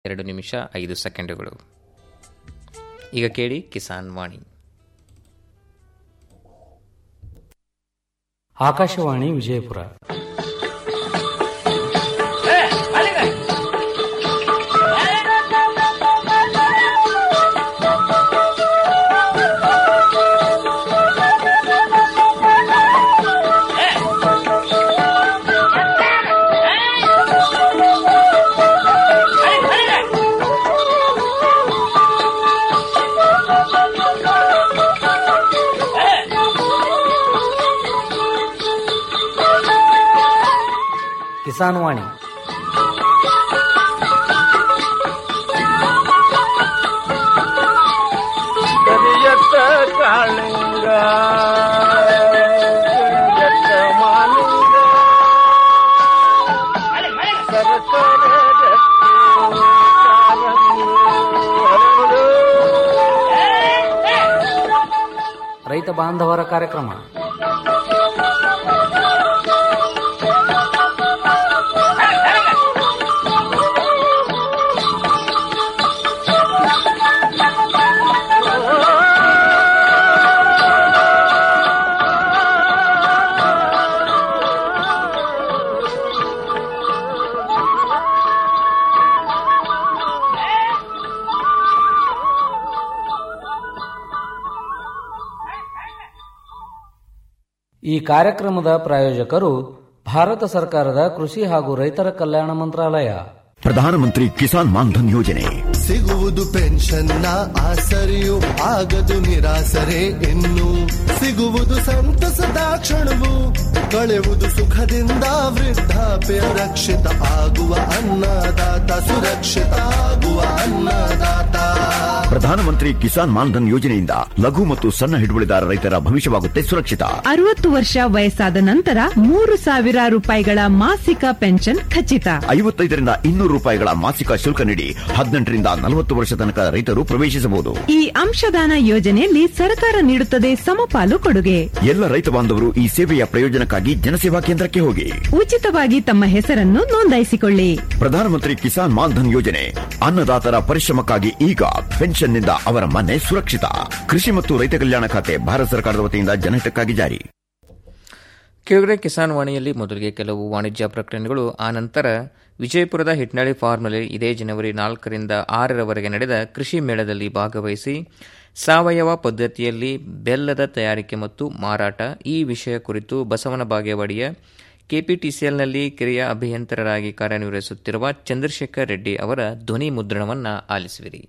ಎರಡು ನಿಮಿಷ ಐದು ಸೆಕೆಂಡುಗಳು ಈಗ ಕೇಳಿ ಕಿಸಾನ್ ವಾಣಿ ಆಕಾಶವಾಣಿ ವಿಜಯಪುರ ಕಿಸಾನ್ ವಾಣಿ ಕರಿಯತ್ತ ಕಾಳಿಂಗ ಕರಿಯತ್ತ ಮಾಲಿಂಗ ಸರಸರ ರಕ್ತಿ ಕಾಲಂಗಿ ಹರಡು. ರೈತ ಬಾಂಧವರ ಕಾರ್ಯಕ್ರಮ ಈ ಕಾರ್ಯಕ್ರಮದ ಪ್ರಾಯೋಜಕರು ಭಾರತ ಸರ್ಕಾರದ ಕೃಷಿ ಹಾಗೂ ರೈತರ ಕಲ್ಯಾಣ ಮಂತ್ರಾಲಯ ಪ್ರಧಾನಮಂತ್ರಿ ಕಿಸಾನ್ ಮಾನ್ಧನ್ ಯೋಜನೆ ಸಿಗುವುದು ಪೆನ್ಷನ್ನ ಆಸರೆಯು ಆಗದು ನಿರಾಸರೆ ಇನ್ನು ಸಿಗುವುದು ಸಂತಸದ ಕ್ಷಣವು ಕಳೆಯುವುದು ಸುಖದಿಂದ ವೃದ್ಧಾಪ್ಯ ರಕ್ಷಿತ ಆಗುವ ಅನ್ನದಾತ ಸುರಕ್ಷಿತ ಆಗುವ ಅನ್ನದಾತ ಪ್ರಧಾನಮಂತ್ರಿ ಕಿಸಾನ್ ಮಾನ್ಧನ್ ಯೋಜನೆಯಿಂದ ಲಘು ಮತ್ತು ಸಣ್ಣ ಹಿಡುವಳಿದಾರ ರೈತರ ಭವಿಷ್ಯವಾಗುತ್ತೆ ಸುರಕ್ಷಿತ ಅರವತ್ತು ವರ್ಷ ವಯಸ್ಸಾದ ನಂತರ ಮೂರು ಸಾವಿರ ರೂಪಾಯಿಗಳ ಮಾಸಿಕ ಪೆನ್ಷನ್ ಖಚಿತ ಐವತ್ತೈದರಿಂದ ಇನ್ನೂರು ರೂಪಾಯಿಗಳ ಮಾಸಿಕ ಶುಲ್ಕ ನೀಡಿ ಹದಿನೆಂಟರಿಂದ ನಲವತ್ತು ವರ್ಷ ತನಕ ರೈತರು ಪ್ರವೇಶಿಸಬಹುದು ಈ ಅಂಶದಾನ ಯೋಜನೆಯಲ್ಲಿ ಸರ್ಕಾರ ನೀಡುತ್ತದೆ ಸಮಪಾಲು ಕೊಡುಗೆ ಎಲ್ಲ ರೈತ ಬಾಂಧವರು ಈ ಸೇವೆಯ ಪ್ರಯೋಜನಕ್ಕಾಗಿ ಜನಸೇವಾ ಕೇಂದ್ರಕ್ಕೆ ಹೋಗಿ ಉಚಿತವಾಗಿ ತಮ್ಮ ಹೆಸರನ್ನು ನೋಂದಾಯಿಸಿಕೊಳ್ಳಿ ಪ್ರಧಾನಮಂತ್ರಿ ಕಿಸಾನ್ ಮಾನ್ಧನ್ ಯೋಜನೆ ಅನ್ನದಾತರ ಪರಿಶ್ರಮಕ್ಕಾಗಿ ಈಗ ಪೆನ್ಷನ್ನಿಂದ ಅವರ ಮನೆ ಸುರಕ್ಷಿತ ಕೃಷಿ ಮತ್ತು ರೈತ ಕಲ್ಯಾಣ ಖಾತೆ ಭಾರತ ಸರ್ಕಾರದ ವತಿಯಿಂದ ಜನಹಿತಕ್ಕಾಗಿ ಜಾರಿ ಕೆಳಗಡೆ ಕಿಸಾನ್ ವಾಣಿಯಲ್ಲಿ ಮೊದಲಿಗೆ ಕೆಲವು ವಾಣಿಜ್ಯ ಪ್ರಕಟಣೆಗಳು ಆ ನಂತರ ವಿಜಯಪುರದ ಹಿಟ್ನಳ್ಳಿ ಫಾರ್ಮ್ನಲ್ಲಿ ಇದೇ ಜನವರಿ ನಾಲ್ಕರಿಂದ ಆರರವರೆಗೆ ನಡೆದ ಕೃಷಿ ಮೇಳದಲ್ಲಿ ಭಾಗವಹಿಸಿ ಸಾವಯವ ಪದ್ಧತಿಯಲ್ಲಿ ಬೆಲ್ಲದ ತಯಾರಿಕೆ ಮತ್ತು ಮಾರಾಟ ಈ ವಿಷಯ ಕುರಿತು ಬಸವನ ಬಾಗೇವಾಡಿಯ ಕೆಪಿಟಿಸಿಎಲ್ನಲ್ಲಿ ಕಿರಿಯ ಅಭಿಯಂತರರಾಗಿ ಕಾರ್ಯನಿರ್ವಹಿಸುತ್ತಿರುವ ಚಂದ್ರಶೇಖರ್ ರೆಡ್ಡಿ ಅವರ ಧ್ವನಿ ಮುದ್ರಣವನ್ನು ಆಲಿಸುವಿರಿ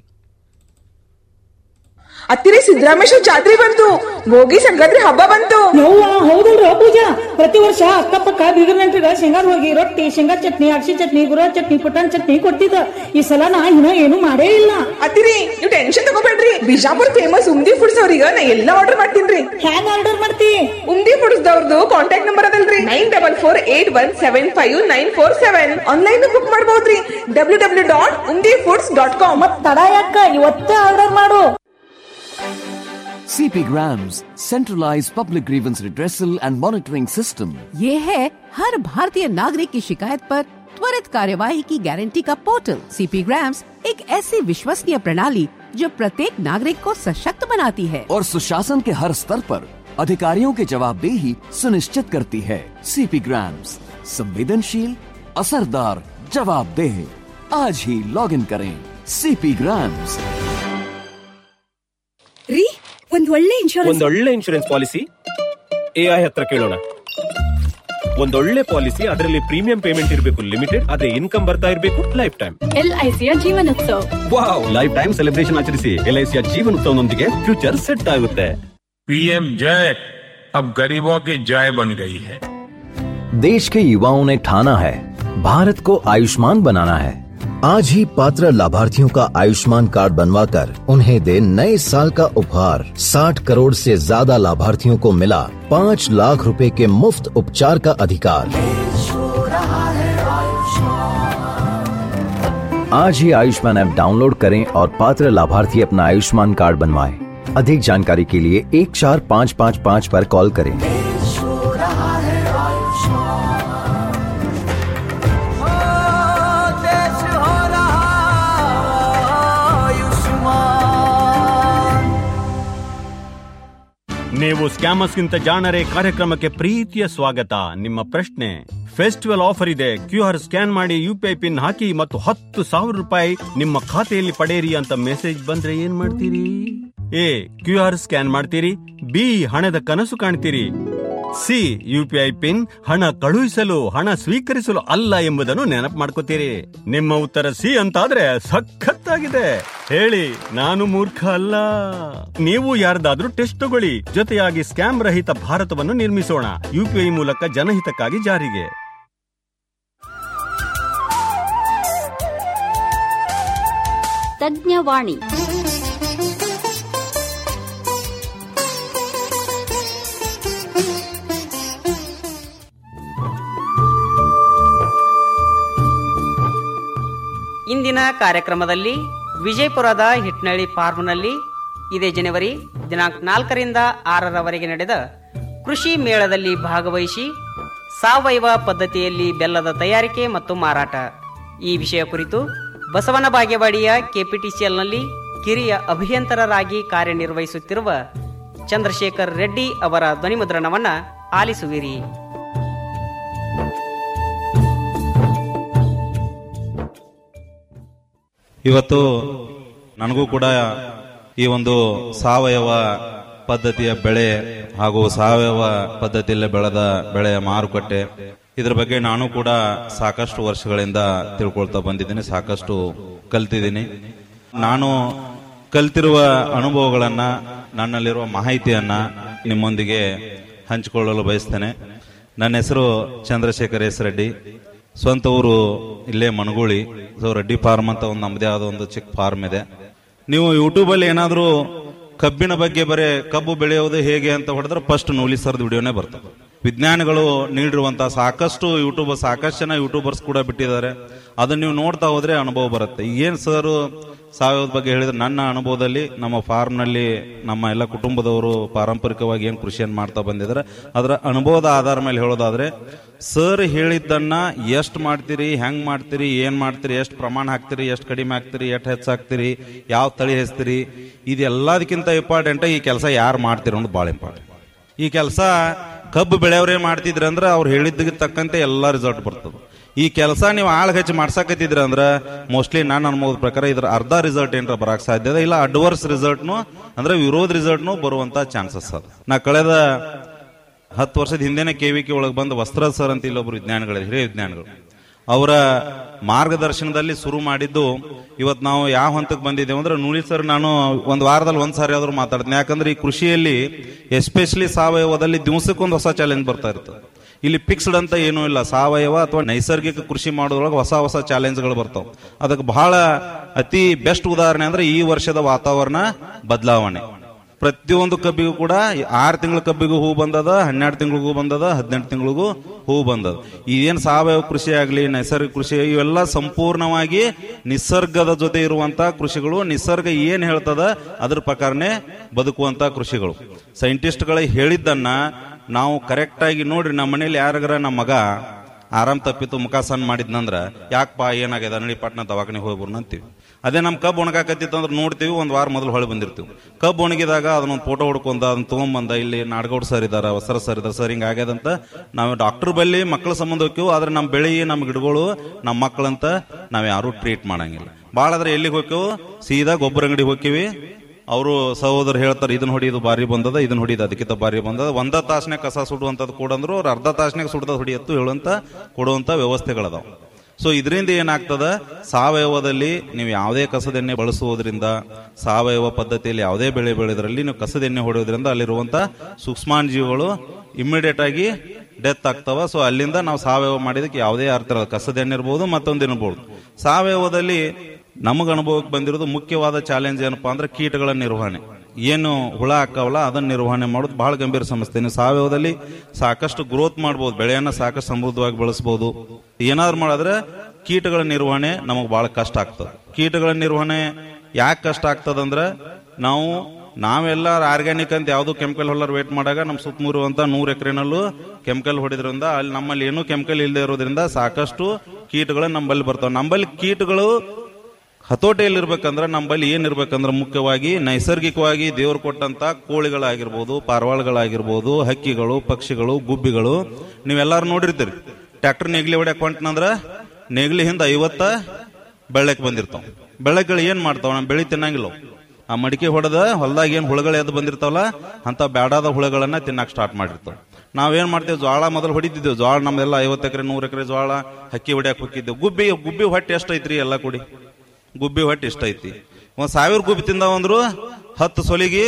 ಹತ್ತಿರ ಸಿದ್ದರಾಮೇಶ್ವರ ಜಾತ್ರೆ ಬಂತು ಭೋಗಿ ಸಂಕ್ರಾಂತಿ ಹಬ್ಬ ಬಂತು ಯವ್ವ ಹೌದಲ್ರ ಪೂಜಾ ಪ್ರತಿ ವರ್ಷ ಅಕ್ಕಪಕ್ಕ ಬೀಗರ್ ನೆಂಟ್ರಿಗ ಶೇಂಗಾದ ಹೋಗಿ ರೊಟ್ಟಿ ಶೇಂಗಾ ಚಟ್ನಿ ಅಕ್ಷಿ ಚಟ್ನಿ ಗುರ ಚಟ್ನಿ ಪುಟಾಣಿ ಚಟ್ನಿ ಕೊಡ್ತಿದ್ದ ಈ ಸಲ ನಾ ಇನ್ನ ಏನು ಮಾಡೇ ಇಲ್ಲ ಅತ್ತಿರಿ ನೀವು ಟೆನ್ಷನ್ ತಗೋಬೇಡ್ರಿ ಬಿಜಾಪುರ್ ಫೇಮಸ್ ಉಮ್ದಿ ಫುಡ್ಸ್ ಅವ್ರಿಗೆ ನಾ ಎಲ್ಲ ಆರ್ಡರ್ ಮಾಡ್ತೀನ್ರಿ ಹ್ಯಾಂಗ ಆರ್ಡರ್ ಮಾಡ್ತಿ ಉಮ್ದಿ ಫುಡ್ಸ್ ದವ್ರದ್ದು ಕಾಂಟ್ಯಾಕ್ಟ್ ನಂಬರ್ ಅದಲ್ರಿ nine double four eight one seven five nine four seven online book ಮಾಡಬಹುದ್ರಿ W W dot Umdi foods dot com ಮತ್ ತಡ ಯಾಕ ಇವತ್ತೇ ಆರ್ಡರ್ ಮಾಡು CP Grams, centralized public grievance redressal and monitoring system. ये है हर भारतीय नागरिक की शिकायत पर त्वरित कार्यवाही की गारंटी का पोर्टल सीपी ग्राम्स एक ऐसी विश्वसनीय प्रणाली जो प्रत्येक नागरिक को सशक्त बनाती है और सुशासन के हर स्तर पर अधिकारियों की जवाबदेही सुनिश्चित करती है CP Grams, संवेदनशील असरदार जवाबदेह आज ही लॉग इन करें CP Grams. ರೀ ಒಂದ್ ಒಳ್ಳೆ ಇನ್ಶೂರೆನ್ಸ್ ಒಂದೊಳ್ಳೆ ಇನ್ಶೂರೆನ್ಸ್ ಪಾಲಿಸಿ ಎಐ ಹತ್ರ ಕೇಳೋಣ ಒಂದೊಳ್ಳೆ ಪಾಲಿಸಿ ಅದರಲ್ಲಿ ಪ್ರೀಮಿಯಂ ಪೇಮೆಂಟ್ ಇರಬೇಕು ಲಿಮಿಟೆಡ್ ಅದೇ ಇನ್ಕಮ್ ಬರ್ತಾ ಇರಬೇಕು ಲೈಫ್ ಟೈಮ್ ಎಲ್ಐಸಿಯ ಜೀವನೋತ್ಸವ ವಾವ್ ಲೈಫ್ ಟೈಮ್ ಸೆಲೆಬ್ರೇಷನ್ ಆಚರಿಸಿ ಎಲ್ಐಸಿಯ ಜೀವನೋತ್ಸವನೊಂದಿಗೆ ಫ್ಯೂಚರ್ ಸೆಟ್ ಆಗುತ್ತೆ पीएम जय अब गरीबों की जय बन गई है देश के युवाओं ने ठाना है भारत को आयुष्मान बनाना है आज ही पात्र लाभार्थियों का आयुष्मान कार्ड बनवाकर उन्हें दे नए साल का उपहार 60 करोड़ से ज्यादा लाभार्थियों को मिला पाँच लाख रुपए के मुफ्त उपचार का अधिकार आज ही आयुष्मान ऐप डाउनलोड करें और पात्र लाभार्थी अपना आयुष्मान कार्ड बनवाएं। अधिक जानकारी के लिए एक चार पाँच पाँच पाँच पर कॉल करें ನೀವು ಸ್ಕ್ಯಾಮರ್ಸ್ಗಿಂತ ಜಾಣರೆ ಕಾರ್ಯಕ್ರಮಕ್ಕೆ ಪ್ರೀತಿಯ ಸ್ವಾಗತ ನಿಮ್ಮ ಪ್ರಶ್ನೆ ಫೆಸ್ಟಿವಲ್ ಆಫರ್ ಇದೆ ಕ್ಯೂ ಆರ್ ಸ್ಕ್ಯಾನ್ ಮಾಡಿ ಯು ಪಿ ಐ ಪಿನ್ ಹಾಕಿ ಮತ್ತು ಹತ್ತು ಸಾವಿರ ರೂಪಾಯಿ ನಿಮ್ಮ ಖಾತೆಯಲ್ಲಿ ಪಡೆಯಿರಿ ಅಂತ ಮೆಸೇಜ್ ಬಂದ್ರೆ ಏನ್ ಮಾಡ್ತೀರಿ ಎ ಕ್ಯೂ ಆರ್ ಸ್ಕ್ಯಾನ್ ಮಾಡ್ತೀರಿ ಬಿ ಹಣದ ಕನಸು ಕಾಣ್ತೀರಿ C U P I pin ಹಣ ಕಳುಹಿಸಲು ಹಣ ಸ್ವೀಕರಿಸಲು ಅಲ್ಲ ಎಂಬುದನ್ನು ನೆನಪು ಮಾಡ್ಕೋತೀರಿ ನಿಮ್ಮ ಉತ್ತರ ಸಿ ಅಂತಾದ್ರೆ ಸಖತ್ತಾಗಿದೆ ಹೇಳಿ ನಾನು ಮೂರ್ಖ ಅಲ್ಲ ನೀವು ಯಾರ್ದಾದ್ರೂ ಟೆಸ್ಟ್ ತಗೊಳ್ಳಿ ಜೊತೆಯಾಗಿ ಸ್ಕ್ಯಾಮ್ ರಹಿತ ಭಾರತವನ್ನು ನಿರ್ಮಿಸೋಣ ಯುಪಿಐ ಮೂಲಕ ಜನಹಿತಕ್ಕಾಗಿ ಜಾರಿಗೆ ತಜ್ಞವಾಣಿ ಇಂದಿನ ಕಾರ್ಯಕ್ರಮದಲ್ಲಿ ವಿಜಯಪುರದ ಹಿಟ್ನಳ್ಳಿ ಫಾರ್ಮ್ನಲ್ಲಿ ಇದೇ ಜನವರಿ ದಿನಾಂಕ ನಾಲ್ಕರಿಂದ ಆರರವರೆಗೆ ನಡೆದ ಕೃಷಿ ಮೇಳದಲ್ಲಿ ಭಾಗವಹಿಸಿ ಸಾವಯವ ಪದ್ಧತಿಯಲ್ಲಿ ಬೆಲ್ಲದ ತಯಾರಿಕೆ ಮತ್ತು ಮಾರಾಟ ಈ ವಿಷಯ ಕುರಿತು ಬಸವನ ಬಾಗೇವಾಡಿಯ ಕೆಪಿಟಿಸಿಎಲ್ನಲ್ಲಿ ಕಿರಿಯ ಅಭಿಯಂತರರಾಗಿ ಕಾರ್ಯನಿರ್ವಹಿಸುತ್ತಿರುವ ಚಂದ್ರಶೇಖರ್ ರೆಡ್ಡಿ ಅವರ ಧ್ವನಿಮುದ್ರಣವನ್ನ ಆಲಿಸುವಿರಿ ಇವತ್ತು ನನಗೂ ಕೂಡ ಈ ಒಂದು ಸಾವಯವ ಪದ್ಧತಿಯ ಬೆಳೆ ಹಾಗೂ ಸಾವಯವ ಪದ್ಧತಿಯಲ್ಲಿ ಬೆಳೆದ ಬೆಳೆಯ ಮಾರುಕಟ್ಟೆ ಇದ್ರ ಬಗ್ಗೆ ನಾನು ಕೂಡ ಸಾಕಷ್ಟು ವರ್ಷಗಳಿಂದ ತಿಳ್ಕೊಳ್ತಾ ಬಂದಿದ್ದೀನಿ ಸಾಕಷ್ಟು ಕಲ್ತಿದ್ದೀನಿ ನಾನು ಕಲ್ತಿರುವ ಅನುಭವಗಳನ್ನ ನನ್ನಲ್ಲಿರುವ ಮಾಹಿತಿಯನ್ನ ನಿಮ್ಮೊಂದಿಗೆ ಹಂಚಿಕೊಳ್ಳಲು ಬಯಸ್ತೇನೆ ನನ್ನ ಹೆಸರು ಚಂದ್ರಶೇಖರ್ ಎಸ್ ರೆಡ್ಡಿ ಸ್ವಂತ ಊರು ಇಲ್ಲೇ ಮನಗೂಳಿ ಸೊ ರೆಡ್ಡಿ ಫಾರ್ಮ್ ಅಂತ ಒಂದು ನಮ್ಮದೇ ಆದ ಒಂದು ಚಿಕ್ಕ ಫಾರ್ಮ್ ಇದೆ ನೀವು ಯೂಟ್ಯೂಬ್ ಅಲ್ಲಿ ಏನಾದ್ರೂ ಕಬ್ಬಿನ ಬಗ್ಗೆ ಬರೀ ಕಬ್ಬು ಬೆಳೆಯೋದು ಹೇಗೆ ಅಂತ ಹೊಡೆದ್ರೆ ಫಸ್ಟ್ ನೂಲಿ ಸರ್ದ ವಿಡಿಯೋನೇ ಬರ್ತದೆ ವಿಜ್ಞಾನಿಗಳು ನೀಡಿರುವಂತಹ ಸಾಕಷ್ಟು ಯೂಟ್ಯೂಬ್ ಸಾಕಷ್ಟು ಜನ ಯೂಟ್ಯೂಬರ್ಸ್ ಕೂಡ ಬಿಟ್ಟಿದ್ದಾರೆ ಅದನ್ನ ನೀವು ನೋಡ್ತಾ ಹೋದ್ರೆ ಅನುಭವ ಬರುತ್ತೆ ಏನ್ ಸರ್ ಸಾವಯವದ ಬಗ್ಗೆ ಹೇಳಿದ್ರೆ ನನ್ನ ಅನುಭವದಲ್ಲಿ ನಮ್ಮ ಫಾರ್ಮ್ ನಲ್ಲಿ ನಮ್ಮ ಎಲ್ಲ ಕುಟುಂಬದವರು ಪಾರಂಪರಿಕವಾಗಿ ಏನು ಕೃಷಿಯನ್ನು ಮಾಡ್ತಾ ಬಂದಿದ್ದಾರೆ ಅದರ ಅನುಭವದ ಆಧಾರ ಮೇಲೆ ಹೇಳೋದಾದ್ರೆ ಸರ್ ಹೇಳಿದ್ದನ್ನ ಎಷ್ಟು ಮಾಡ್ತೀರಿ ಹೆಂಗ್ ಮಾಡ್ತೀರಿ ಏನ್ ಮಾಡ್ತೀರಿ ಎಷ್ಟು ಪ್ರಮಾಣ ಹಾಕ್ತೀರಿ ಎಷ್ಟು ಕಡಿಮೆ ಹಾಕ್ತೀರಿ ಎಷ್ಟು ಹೆಚ್ಚು ಹಾಕ್ತೀರಿ ಯಾವ ತಳಿ ಹೆಚ್ತೀರಿ ಇದೆಲ್ಲದಕ್ಕಿಂತ ಇಂಪಾರ್ಟೆಂಟ್ ಈ ಕೆಲಸ ಯಾರು ಮಾಡ್ತೀರಿ ಅನ್ನೋದು ಭಾಳ ಇಂಪಾರ್ಟೆಂಟ್ ಈ ಕೆಲಸ ಕಬ್ಬು ಬೆಳೆಯವ್ರೇ ಮಾಡ್ತಿದ್ರ ಅಂದ್ರೆ ಅವ್ರು ಹೇಳಿದ್ದಕ್ಕೆ ತಕ್ಕಂತೆ ಎಲ್ಲಾ ರಿಸಲ್ಟ್ ಬರ್ತದೆ ಈ ಕೆಲಸ ನೀವು ಆಳ್ ಹಚ್ಚಿ ಮಾಡ್ಸಕತ್ತಿದ್ರ ಅಂದ್ರ ಮೋಸ್ಟ್ಲಿ ನಾನು ಅನ್ಬೋದ ಪ್ರಕಾರ ಇದ್ರ ಅರ್ಧ ರಿಸಲ್ಟ್ ಏನಾರ ಬರಕ್ ಸಾಧ್ಯ ಇದೆ ಇಲ್ಲ ಅಡ್ವರ್ಸ್ ರಿಸಲ್ಟ್ನು ಅಂದ್ರೆ ವಿರೋಧ ರಿಸಲ್ಟ್ನು ಬರುವಂತ ಚಾನ್ಸಸ್ ಅದ ನಾ ಕಳೆದ ಹತ್ತು ವರ್ಷದ ಹಿಂದೆನೆ ಕೆವಿಕೆ ಒಳಗೆ ಬಂದ ವಸ್ತ್ರ ಸರ್ ಅಂತ ಇಲ್ಲೊಬ್ರು ವಿಜ್ಞಾನಿಗಳು ಹಿರಿಯ ವಿಜ್ಞಾನಿಗಳು ಅವರ ಮಾರ್ಗದರ್ಶನದಲ್ಲಿ ಶುರು ಮಾಡಿದ್ದು ಇವತ್ತು ನಾವು ಯಾವ ಹಂತಕ್ಕೆ ಬಂದಿದ್ದೇವೆ ಅಂದ್ರೆ ನೂಲಿ ಸರ್ ನಾನು ಒಂದು ವಾರದಲ್ಲಿ ಒಂದ್ ಸಾರಿ ಆದ್ರೂ ಮಾತಾಡ್ತೀನಿ ಯಾಕಂದ್ರೆ ಈ ಕೃಷಿಯಲ್ಲಿ ಎಸ್ಪೆಷಲಿ ಸಾವಯವದಲ್ಲಿ ದಿವಸಕ್ಕೊಂದು ಹೊಸ ಚಾಲೆಂಜ್ ಬರ್ತಾ ಇರ್ತದೆ ಇಲ್ಲಿ ಫಿಕ್ಸ್ಡ್ ಅಂತ ಏನೂ ಇಲ್ಲ ಸಾವಯವ ಅಥವಾ ನೈಸರ್ಗಿಕ ಕೃಷಿ ಮಾಡೋದ್ರೊಳಗೆ ಹೊಸ ಹೊಸ ಚಾಲೆಂಜ್ಗಳು ಬರ್ತಾವ ಅದಕ್ಕೆ ಬಹಳ ಅತಿ ಬೆಸ್ಟ್ ಉದಾಹರಣೆ ಅಂದ್ರೆ ಈ ವರ್ಷದ ವಾತಾವರಣ ಬದಲಾವಣೆ ಪ್ರತಿಯೊಂದು ಕಬ್ಬಿಗೂ ಕೂಡ ಆರು ತಿಂಗಳ ಕಬ್ಬಿಗೂ ಹೂ ಬಂದದ ಹನ್ನೆರಡು ತಿಂಗಳಿಗೂ ಬಂದದ ಹದಿನೆಂಟು ತಿಂಗಳಿಗೂ ಹೂ ಬಂದದ ಇದೇನು ಸಾವಯವ ಕೃಷಿ ಆಗಲಿ ನೈಸರ್ಗಿಕ ಕೃಷಿ ಇವೆಲ್ಲ ಸಂಪೂರ್ಣವಾಗಿ ನಿಸರ್ಗದ ಜೊತೆ ಇರುವಂತ ಕೃಷಿಗಳು ನಿಸರ್ಗ ಏನ್ ಹೇಳ್ತದ ಅದ್ರ ಪ್ರಕಾರನೇ ಬದುಕುವಂತ ಕೃಷಿಗಳು ಸೈಂಟಿಸ್ಟ್ಗಳ ಹೇಳಿದ್ದನ್ನ ನಾವು ಕರೆಕ್ಟ್ ಆಗಿ ನೋಡ್ರಿ ನಮ್ಮ ಮನೇಲಿ ಯಾರಿಗಾರ ನಮ್ಮ ಮಗ ಆರಾಮ್ ತಪ್ಪಿತ್ತು ಮುಖ ಸಣ್ಣ ಮಾಡಿದ್ನಂದ್ರ ಯಾಕಪ್ಪ ಏನಾಗ್ಯದ ನಳಿ ಪಟ್ನ ದವಾಖಾನೆ ಹೋಗಿ ಬರೋಣ ಅಂತೀವಿ ಅದೇ ನಮ್ಮ ಕಬ್ಬು ಒಣಗಾಕತ್ತಿತ್ತು ಅಂದ್ರೆ ನೋಡ್ತೀವಿ ಒಂದು ವಾರ ಮೊದಲು ಹೊಳೆ ಬಂದಿರ್ತೀವಿ ಕಬ್ಬು ಒಣಗಿದಾಗ ಅದನ್ನೊಂದು ಫೋಟೋ ಹೊಡ್ಕೊಂಡ ಅದನ್ನ ತೊಗೊಂಬಂದ ಇಲ್ಲಿ ನಾಡಗೌಡ ಸರ್ ಇದಾರ ವಸ್ತ್ರ ಸರ್ ಇದಾರ ಸರ್ ಹಿಂಗ ಆಗ್ಯದಂತ ನಾವು ಡಾಕ್ಟರ್ ಬಲ್ಲಿ ಮಕ್ಕಳ ಸಂಬಂಧ ಹೋಗ್ತೀವಿ ಆದ್ರೆ ನಮ್ಮ ಬೆಳೆ ನಮ್ಮ ಗಿಡಗಳು ನಮ್ಮ ಮಕ್ಕಳಂತ ನಾವ್ ಯಾರು ಟ್ರೀಟ್ ಮಾಡಂಗಿಲ್ಲ ಭಾಳ ಆದ್ರೆ ಎಲ್ಲಿಗೆ ಹೋಗ್ತೀವಿ ಸೀದಾ ಗೊಬ್ಬರ ಅಂಗಡಿ ಹೋಗ್ತೀವಿ ಅವರು ಸಹೋದರ ಹೇಳ್ತಾರೆ ಇದನ್ನ ಹೊಡಿ ಇದು ಬಾರಿ ಬಂದದ ಇದನ್ನ ಹೊಡಿದ ಅದಕ್ಕಿಂತ ಬಾರಿ ಬಂದದ ಒಂದ ತಾಸನೆ ಕಸ ಸುಡುವಂತದ್ದು ಕೊಡಂದ್ರು ಅವ್ರು ಅರ್ಧ ತಾಸನಾಗ ಸುಡ್ದ ಹೊಡಿಯತ್ತು ಹೇಳುವಂತ ಕೊಡುವಂತ ವ್ಯವಸ್ಥೆಗಳದಾವ ಸೊ ಇದರಿಂದ ಏನಾಗ್ತದ ಸಾವಯವದಲ್ಲಿ ನೀವು ಯಾವುದೇ ಕಸದೆಣ್ಣೆ ಬಳಸುವುದರಿಂದ ಸಾವಯವ ಪದ್ಧತಿಯಲ್ಲಿ ಯಾವುದೇ ಬೆಳೆ ಬೆಳೆದ್ರಲ್ಲಿ ನೀವು ಕಸದೆಣ್ಣೆ ಹೊಡೆಯೋದ್ರಿಂದ ಅಲ್ಲಿರುವಂತ ಸೂಕ್ಷ್ಮಾಣುಜೀವಿಗಳು ಇಮಿಡಿಯೇಟ್ ಆಗಿ ಡೆತ್ ಆಗ್ತಾವ ಸೊ ಅಲ್ಲಿಂದ ನಾವು ಸಾವಯವ ಮಾಡಿದಕ್ಕೆ ಯಾವುದೇ ಅರ್ಥ ಇರಲ್ಲ ಕಸದೆಣ್ಣೆ ಇರ್ಬೋದು ಮತ್ತೊಂದು ಇರ್ಬೋದು ಸಾವಯವದಲ್ಲಿ ನಮಗ ಅನುಭವಕ್ಕೆ ಬಂದಿರೋದು ಮುಖ್ಯವಾದ ಚಾಲೆಂಜ್ ಏನಪ್ಪಾ ಅಂದ್ರೆ ಕೀಟಗಳ ನಿರ್ವಹಣೆ ಏನು ಹುಳ ಹಾಕವಲ್ಲ ಅದನ್ನ ನಿರ್ವಹಣೆ ಮಾಡೋದು ಬಹಳ ಗಂಭೀರ ಸಮಸ್ಯೆ ನೀವು ಸಾವಯವದಲ್ಲಿ ಸಾಕಷ್ಟು ಗ್ರೋತ್ ಮಾಡ್ಬೋದು ಬೆಳೆಯನ್ನ ಸಾಕಷ್ಟು ಸಮೃದ್ಧವಾಗಿ ಬೆಳೆಸಬಹುದು ಏನಾದ್ರು ಮಾಡಿದ್ರೆ ಕೀಟಗಳ ನಿರ್ವಹಣೆ ನಮಗೆ ಬಹಳ ಕಷ್ಟ ಆಗ್ತದೆ ಕೀಟಗಳ ನಿರ್ವಹಣೆ ಯಾಕೆ ಕಷ್ಟ ಆಗ್ತದಂದ್ರೆ ನಾವು ನಾವೆಲ್ಲ ಆರ್ಗ್ಯಾನಿಕ್ ಅಂತ ಯಾವ್ದು ಕೆಮಿಕಲ್ ಹೊಲ್ಲರ್ ವೇಟ್ ಮಾಡಾಗ ನಮ್ಮ ಸುತ್ತಮುರುವಂತ ನೂರ್ ಎಕರೆನಲ್ಲೂ ಕೆಮಿಕಲ್ ಹೊಡಿದ್ರಿಂದ ಅಲ್ಲಿ ನಮ್ಮಲ್ಲಿ ಏನೂ ಕೆಮಿಕಲ್ ಇಲ್ಲದೆ ಇರೋದ್ರಿಂದ ಸಾಕಷ್ಟು ಕೀಟಗಳು ನಮ್ಮಲ್ಲಿ ಬರ್ತಾವೆ ನಮ್ಮಲ್ಲಿ ಕೀಟಗಳು ಹತೋಟಿಯಲ್ಲಿ ಇರ್ಬೇಕಂದ್ರೆ ನಮ್ಮಲ್ಲಿ ಏನಿರ್ಬೇಕಂದ್ರೆ ಮುಖ್ಯವಾಗಿ ನೈಸರ್ಗಿಕವಾಗಿ ದೇವರು ಕೊಟ್ಟಂತ ಕೋಳಿಗಳಾಗಿರ್ಬೋದು ಪಾರಿವಾಳಗಳಾಗಿರ್ಬೋದು ಹಕ್ಕಿಗಳು ಪಕ್ಷಿಗಳು ಗುಬ್ಬಿಗಳು ನೀವೆಲ್ಲಾರು ನೋಡಿರ್ತೀರಿ ಟ್ರ್ಯಾಕ್ಟರ್ ನೇಗ್ಲಿ ಹೊಡ್ಯಾಕ ಹೊಂಟ್ನಂದ್ರ ನೇಗ್ಲಿ ಹಿಂದ ಐವತ್ತ ಬೆಳ್ಳಕ್ ಬಂದಿರ್ತಾವ ಬೆಳ್ಳಕ್ಗಳು ಏನ್ ಮಾಡ್ತಾವ ನಮ್ಮ ಬೆಳಿ ತಿನ್ನಂಗಿಲ್ಲ ಅವು. ಆ ಮಡಿಕೆ ಹೊಡೆದ ಹೊಲದಾಗ ಏನ್ ಹುಳಗಳು ಎದ್ದು ಬಂದಿರ್ತಾವಲ್ಲ ಅಂತ ಬ್ಯಾಡಾದ ಹುಳಗಳನ್ನ ತಿನ್ನಕ್ ಸ್ಟಾರ್ಟ್ ಮಾಡಿರ್ತಾವ ನಾವೇನ್ ಮಾಡ್ತೇವೆ ಜ್ವಾಳ ಮೊದಲು ಹೊಡಿತಿದ್ದೇವೆ ಜ್ವಾಳ ನಮ್ದೆಲ್ಲ ಐವತ್ತು ಎಕರೆ ನೂರು ಎಕರೆ ಜ್ವಾಳ ಹಕ್ಕಿ ಹೊಡ್ಯಾಕ್ ಹೋಗಿದ್ದೇವೆ ಗುಬ್ಬಿ ಗುಬ್ಬಿ ಹೊಟ್ಟೆ ಎಷ್ಟೈತ್ರಿ ಎಲ್ಲ ಕೂಡಿ ಗುಬ್ಬಿ ಹೊಟ್ಟೆ ಇಷ್ಟ ಐತಿ ಒಂದ್ ಸಾವಿರ ಗುಬ್ಬಿ ತಿಂದಾವಂದ್ರು ಹತ್ತು ಸೊಲಿಗಿ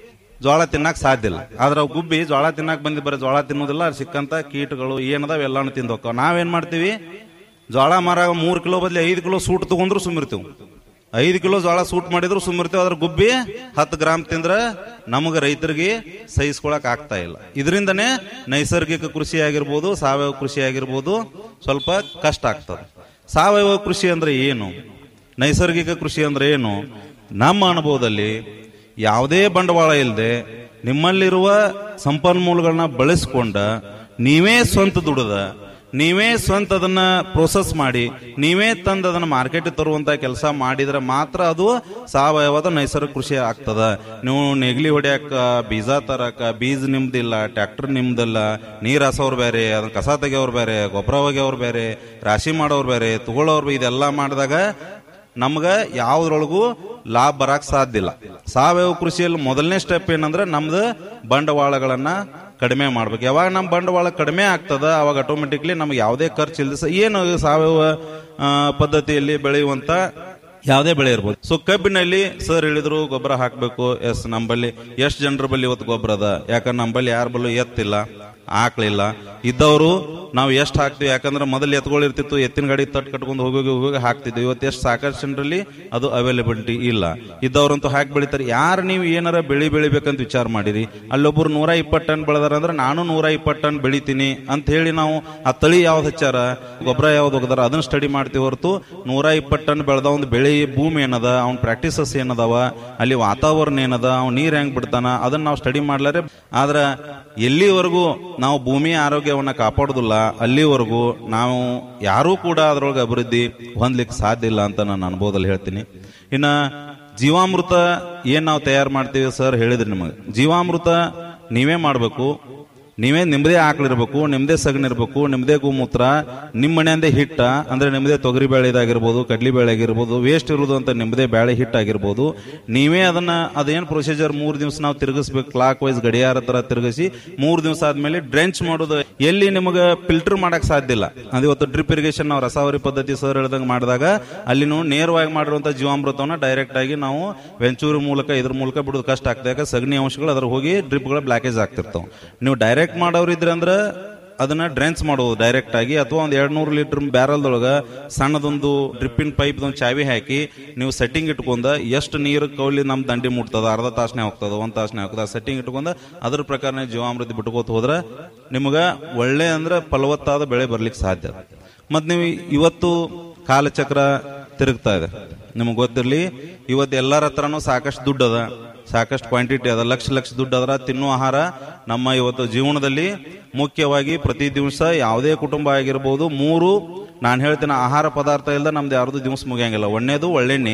ಜೋಳ ತಿನ್ನಕ್ ಸಾಧ್ಯ ಇಲ್ಲ ಆದ್ರೆ ಅವು ಗುಬ್ಬಿ ಜೋಳ ತಿನ್ನಕ್ ಬಂದಿ ಬರೀ ಜೋಳ ತಿನ್ನೋದಿಲ್ಲ ಅಲ್ಲಿ ಸಿಕ್ಕಂತ ಕೀಟಗಳು ಏನದಾವ ಎಲ್ಲಾನು ತಿಂದು ಹೋಗ್ತಾವ ನಾವೇನ್ ಮಾಡ್ತೀವಿ ಜೋಳ ಮರ ಮೂರ್ ಕಿಲೋ ಬದ್ಲಿ ಐದು ಕಿಲೋ ಸೂಟ್ ತಗೊಂಡ್ರು ಸುಮ್ಮಿರ್ತೀವಿ ಐದು ಕಿಲೋ ಜೋಳ ಸೂಟ್ ಮಾಡಿದ್ರು ಸುಮ್ಮಿರ್ತೀವಿ ಅದ್ರ ಗುಬ್ಬಿ ಹತ್ತು ಗ್ರಾಮ್ ತಿಂದ್ರ ನಮಗ ರೈತರಿಗೆ ಸಹಿಸ್ಕೊಳಕ್ ಆಗ್ತಾ ಇಲ್ಲ ಇದರಿಂದನೇ ನೈಸರ್ಗಿಕ ಕೃಷಿ ಆಗಿರ್ಬೋದು ಸಾವಯವ ಕೃಷಿ ಆಗಿರ್ಬೋದು ಸ್ವಲ್ಪ ಕಷ್ಟ ಆಗ್ತದೆ ಸಾವಯವ ಕೃಷಿ ಅಂದ್ರೆ ಏನು ನೈಸರ್ಗಿಕ ಕೃಷಿ ಅಂದ್ರೆ ಏನು ನಮ್ಮ ಅನುಭವದಲ್ಲಿ ಯಾವುದೇ ಬಂಡವಾಳ ಇಲ್ಲದೆ ನಿಮ್ಮಲ್ಲಿರುವ ಸಂಪನ್ಮೂಲಗಳನ್ನ ಬಳಸಿಕೊಂಡ ನೀವೇ ಸ್ವಂತ ದುಡದ ನೀವೇ ಸ್ವಂತ ಅದನ್ನ ಪ್ರೋಸೆಸ್ ಮಾಡಿ ನೀವೇ ತಂದು ಅದನ್ನ ಮಾರ್ಕೆಟ್ ತರುವಂತ ಕೆಲಸ ಮಾಡಿದ್ರೆ ಮಾತ್ರ ಅದು ಸಾವಯವದ ನೈಸರ್ಗಿಕ ಕೃಷಿ ಆಗ್ತದ ನೀವು ನೆಗ್ಲಿ ಹೊಡ್ಯಾಕ ಬೀಜ ತರಕ ಬೀಜ ನಿಮ್ದಿಲ್ಲ ಟ್ರ್ಯಾಕ್ಟರ್ ನಿಮ್ದಿಲ್ಲ ನೀರ್ ಹಾಸೋರ್ ಬೇರೆ ಅದನ್ನ ಕಸ ತೆಗಿಯೋರ್ ಬೇರೆ ಗೊಬ್ಬರ ಒಗೆಯೋರ್ ಬೇರೆ ರಾಶಿ ಮಾಡೋರ್ ಬೇರೆ ತಗೊಳ್ಳೋರ್ ಬೇ- ಇದೆಲ್ಲ ಮಾಡಿದಾಗ ನಮ್ಗ ಯಾವ್ದ್ರೊಳಗೂ ಲಾಭ ಬರಕ್ ಸಾಧ್ಯ ಇಲ್ಲ ಸಾವಯವ ಕೃಷಿಯಲ್ಲಿ ಮೊದಲನೇ ಸ್ಟೆಪ್ ಏನಂದ್ರೆ ನಮ್ದು ಬಂಡವಾಳಗಳನ್ನ ಕಡಿಮೆ ಮಾಡ್ಬೇಕು ಯಾವಾಗ ನಮ್ಮ ಬಂಡವಾಳ ಕಡಿಮೆ ಆಗ್ತದ ಅವಾಗ ಆಟೋಮೆಟಿಕ್ಲಿ ನಮ್ಗೆ ಯಾವುದೇ ಖರ್ಚು ಇಲ್ಲದೆ ಸ- ಏನು ಸಾವಯವ ಆ, ಪದ್ಧತಿಯಲ್ಲಿ ಬೆಳೆಯುವಂತ ಯಾವುದೇ ಬೆಳೆ ಇರ್ಬೋದು ಸೊ ಕಬ್ಬಿನಲ್ಲಿ ಸರ್ ಹೇಳಿದ್ರು ಗೊಬ್ಬರ ಹಾಕ್ಬೇಕು ಎಸ್ ನಂಬಲ್ಲಿ ಎಷ್ಟು ಜನರ ಬಲ್ಲಿ ಇವತ್ತು ಗೊಬ್ಬರ ಅದ ಯಾಕಂದ್ರೆ ನಂಬಲ್ಲಿ ಯಾರ ಬಲ್ಲೂ ಎತ್ತಿಲ್ಲ ಆಕ್ಳಿಲ್ಲ ಇದ್ದವರು ನಾವು ಎಷ್ಟು ಹಾಕ್ತಿವಿ ಯಾಕಂದ್ರೆ ಮೊದಲು ಎತ್ಗಳಿರ್ತಿತ್ತು ಎತ್ತಿನ ಗಾಡಿ ತಟ್ಟು ಕಟ್ಕೊಂಡು ಹೋಗೋಗಿ ಹೋಗಿ ಹಾಕ್ತಿದ್ವಿ ಇವತ್ತು ಎಷ್ಟು ಸಾಕಷ್ಟು ಜನರಲ್ಲಿ ಅದು ಅವೈಲಬಿಲಿಟಿ ಇಲ್ಲ ಇದ್ದವ್ರಂತೂ ಹಾಕಿ ಬೆಳಿತಾರೆ ಯಾರು ನೀವು ಏನಾರ ಬೆಳಿ ಬೆಳಿಬೇಕಂತ ವಿಚಾರ ಮಾಡಿರಿ ಅಲ್ಲೊಬ್ರು ನೂರ ಇಪ್ಪತ್ತು ಟನ್ ಬೆಳೆದಾರ ಅಂದ್ರೆ ನಾನು ನೂರ ಇಪ್ಪತ್ತು ಟನ್ ಬೆಳಿತೀನಿ ಅಂತ ಹೇಳಿ ನಾವು ಆ ತಳಿ ಯಾವ್ದು ಹಚ್ಚಾರ ಗೊಬ್ಬರ ಯಾವ್ದು ಹೋಗದಾರ ಅದನ್ನ ಸ್ಟಡಿ ಮಾಡ್ತೀವಿ ಹೊರತು ನೂರ ಇಪ್ಪತ್ತು ಟನ್ ಬೆಳೆದ ಒಂದು ಬೆಳೆ ಭೂಮಿ ಏನದ ಅವ್ನ ಪ್ರಾಕ್ಟೀಸಸ್ ಏನದಾವ ಅಲ್ಲಿ ವಾತಾವರಣ ಏನದ ಅವ್ನ ನೀರ್ ಹೆಂಗ್ ಬಿಡ್ತಾನ ಅದನ್ನ ನಾವು ಸ್ಟಡಿ ಮಾಡ್ಲಾರೆ ಆದ್ರ ಎಲ್ಲಿವರೆಗೂ ನಾವು ಭೂಮಿ ಆರೋಗ್ಯವನ್ನ ಕಾಪಾಡುದಿಲ್ಲ ಅಲ್ಲಿವರೆಗೂ ನಾವು ಯಾರೂ ಕೂಡ ಅದ್ರೊಳಗೆ ಅಭಿವೃದ್ಧಿ ಹೊಂದ್ಲಿಕ್ಕೆ ಸಾಧ್ಯ ಇಲ್ಲ ಅಂತ ನಾನು ಅನುಭವದಲ್ಲಿ ಹೇಳ್ತೀನಿ ಇನ್ನ ಜೀವಾಮೃತ ಏನ್ ನಾವು ತಯಾರು ಮಾಡ್ತೀವಿ ಸರ್ ಹೇಳಿದ್ರಿ ನಿಮಗೆ ಜೀವಾಮೃತ ನೀವೇ ಮಾಡಬೇಕು ನೀವೇ ನಿಮ್ಮದೇ ಆಕಳಿರ್ಬೇಕು ನಿಮ್ಮದೇ ಸಗಣಿರ್ಬೇಕು ನಿಮ್ಮದೇ ಗೋಮೂತ್ರ ನಿಮ್ಮ ಮನೆಯಿಂದೇ ಹಿಟ್ಟ ಅಂದ್ರೆ ನಿಮ್ಮದೇ ತೊಗರಿ ಬೇಳೆ ಇದಾಗಿರ್ಬೋದು ಕಡ್ಲಿ ಬೇಳೆ ಆಗಿರ್ಬೋದು ವೇಸ್ಟ್ ಇರೋದು ಅಂತ ನಿಮ್ಮದೇ ಬೇಳೆ ಹಿಟ್ ಆಗಿರ್ಬೋದು ನೀವೇ ಅದನ್ನ ಅದೇನು ಪ್ರೊಸೀಜರ್ ಮೂರು ದಿವಸ ನಾವು ತಿರುಗಿಸ್ಬೇಕು ಕ್ಲಾಕ್ ವೈಸ್ ಗಡಿಯಾರ ತರ ತಿರುಗಿಸಿ ಮೂರು ದಿವಸ ಆದ್ಮೇಲೆ ಡ್ರೆಂಚ್ ಮಾಡೋದು ಎಲ್ಲಿ ನಿಮಗೆ ಫಿಲ್ಟರ್ ಮಾಡಕ್ ಸಾಧ್ಯ ಇಲ್ಲ ಅದು ಇವತ್ತು ಡ್ರಿಪ್ ಇರಿಗೇಷನ್ ನಾವು ರಸಾವರಿ ಪದ್ಧತಿ ಸರ್ ಹೇಳ್ದಂಗೆ ಮಾಡಿದಾಗ ಅಲ್ಲಿ ನಾವು ನೇರವಾಗಿ ಮಾಡಿರುವಂತ ಜೀವಾಮೃತವನ್ನ ಡೈರೆಕ್ಟ್ ಆಗಿ ನಾವು ವೆಂಚೂರು ಮೂಲಕ ಇದ್ರ ಮೂಲಕ ಬಿಡೋದು ಕಷ್ಟ ಆಗ್ತದೆ ಯಾಕಂದ್ರೆ ಸಗಣಿ ಅಂಶಗಳು ಅದ್ರ ಹೋಗಿ ಡ್ರಿಪ್ಗಳ ಬ್ಲಾಕೇಜ್ ಆಗ್ತಿರ್ತಾವ ನೀವು ಡೈರೆಕ್ಟ್ ಮಾಡೋರು ಇದ್ರಂದ್ರ ಅದನ್ನ ಡ್ರೆನ್ಸ್ ಮಾಡೋದು ಡೈರೆಕ್ಟ್ ಆಗಿ ಅಥವಾ ಒಂದ್ ಎರಡ್ ನೂರು ಲೀಟರ್ ಬ್ಯಾರಲ್ದೊಳಗ ಸಣ್ಣದೊಂದು ಡ್ರಿಪ್ಪಿನ ಪೈಪ್ ಒಂದು ಚಾವಿ ಹಾಕಿ ನೀವು ಸೆಟ್ಟಿಂಗ್ ಇಟ್ಕೊಂಡ ಎಷ್ಟು ನೀರು ಕೌಲಿ ನಮ್ ದಂಡಿ ಮುಟ್ತದ ಅರ್ಧ ತಾಸನೆ ಹೋಗ್ತದ ಒಂದ್ ತಾಸನೆ ಹೋಗ್ತದ ಸೆಟ್ಟಿಂಗ್ ಇಟ್ಕೊಂಡ ಅದ್ರ ಪ್ರಕಾರ ಜೀವಾಮೃತಿ ಬಿಟ್ಕೋತ ಹೋದ್ರ ನಿಮಗ ಒಳ್ಳೆ ಅಂದ್ರೆ ಫಲವತ್ತಾದ ಬೆಳೆ ಬರ್ಲಿಕ್ಕೆ ಸಾಧ್ಯ ಮತ್ ನೀವು ಇವತ್ತು ಕಾಲಚಕ್ರ ತಿರುಗ್ತಾ ಇದೆ ನಿಮಗೆ ಗೊತ್ತಿರ್ಲಿ ಇವತ್ತು ಎಲ್ಲರ ಹತ್ರನೂ ಸಾಕಷ್ಟು ದುಡ್ಡು ಅದ ಸಾಕಷ್ಟು ಕ್ವಾಂಟಿಟಿ ಅದ ಲಕ್ಷ ಲಕ್ಷ ದುಡ್ಡು ಅದರ ತಿನ್ನುವ ಆಹಾರ ನಮ್ಮ ಇವತ್ತು ಜೀವನದಲ್ಲಿ ಮುಖ್ಯವಾಗಿ ಪ್ರತಿ ದಿವಸ ಯಾವುದೇ ಕುಟುಂಬ ಆಗಿರ್ಬೋದು ಮೂರು ನಾನು ಹೇಳ್ತೀನಿ ಆಹಾರ ಪದಾರ್ಥ ಇಲ್ಲದ ನಮ್ದು ಯಾರ್ದು ದಿವಸ ಮುಗಿಯಂಗಿಲ್ಲ ಒಂದನೇದು ಒಳ್ಳೆಣ್ಣೆ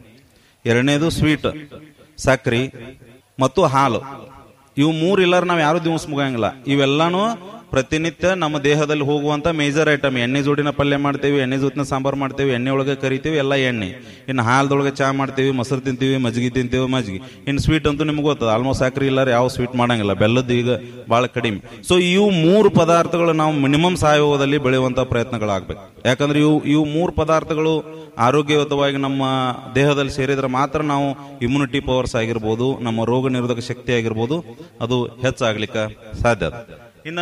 ಎರಡನೇದು ಸ್ವೀಟ್ ಸಕ್ರಿ ಮತ್ತು ಹಾಲು ಇವು ಮೂರು ಇಲ್ಲಾರ ನಾವು ಯಾರು ದಿವಸ ಮುಗಿಯಂಗಿಲ್ಲ ಇವೆಲ್ಲಾನು ಪ್ರತಿನಿತ್ಯ ನಮ್ಮ ದೇಹದಲ್ಲಿ ಹೋಗುವಂತ ಮೇಜರ್ ಐಟಮ್ ಎಣ್ಣೆ ಜೋಡಿನ ಪಲ್ಯ ಮಾಡ್ತೇವೆ ಎಣ್ಣೆ ಜೊತಿನ ಸಾಂಬಾರ್ ಮಾಡ್ತೇವೆ ಎಣ್ಣೆ ಒಳಗೆ ಕರಿತೀವಿ ಎಲ್ಲ ಎಣ್ಣೆ ಇನ್ನು ಹಾಲ್ದೊಳಗೆ ಚಾ ಮಾಡ್ತೀವಿ ಮೊಸರು ತಿಂತೀವಿ ಮಜ್ಜಿಗೆ ತಿಂತೀವಿ ಮಜ್ಜಿಗೆ ಇನ್ನು ಸ್ವೀಟ್ ಅಂತೂ ನಿಮ್ಗೆ ಗೊತ್ತದ ಆಲ್ಮೋಸ್ಟ್ ಸಾಕ್ರಿ ಇಲ್ಲಾರ ಯಾವ ಸ್ವೀಟ್ ಮಾಡಂಗಿಲ್ಲ ಬೆಲ್ಲದ್ದು ಈಗ ಬಹಳ ಕಡಿಮೆ ಸೊ ಇವು ಮೂರು ಪದಾರ್ಥಗಳು ನಾವು ಮಿನಿಮಮ್ ಸಾವಯವದಲ್ಲಿ ಬೆಳೆಯುವಂತ ಪ್ರಯತ್ನಗಳಾಗಬೇಕು ಯಾಕಂದ್ರೆ ಇವು ಇವು ಮೂರು ಪದಾರ್ಥಗಳು ಆರೋಗ್ಯಯುತವಾಗಿ ನಮ್ಮ ದೇಹದಲ್ಲಿ ಸೇರಿದ್ರೆ ಮಾತ್ರ ನಾವು ಇಮ್ಯುನಿಟಿ ಪವರ್ಸ್ ಆಗಿರ್ಬೋದು ನಮ್ಮ ರೋಗ ನಿರೋಧಕ ಶಕ್ತಿ ಆಗಿರ್ಬೋದು ಅದು ಹೆಚ್ಚಾಗ್ಲಿಕ್ಕೆ ಸಾಧ್ಯ ಅದ ಇನ್ನ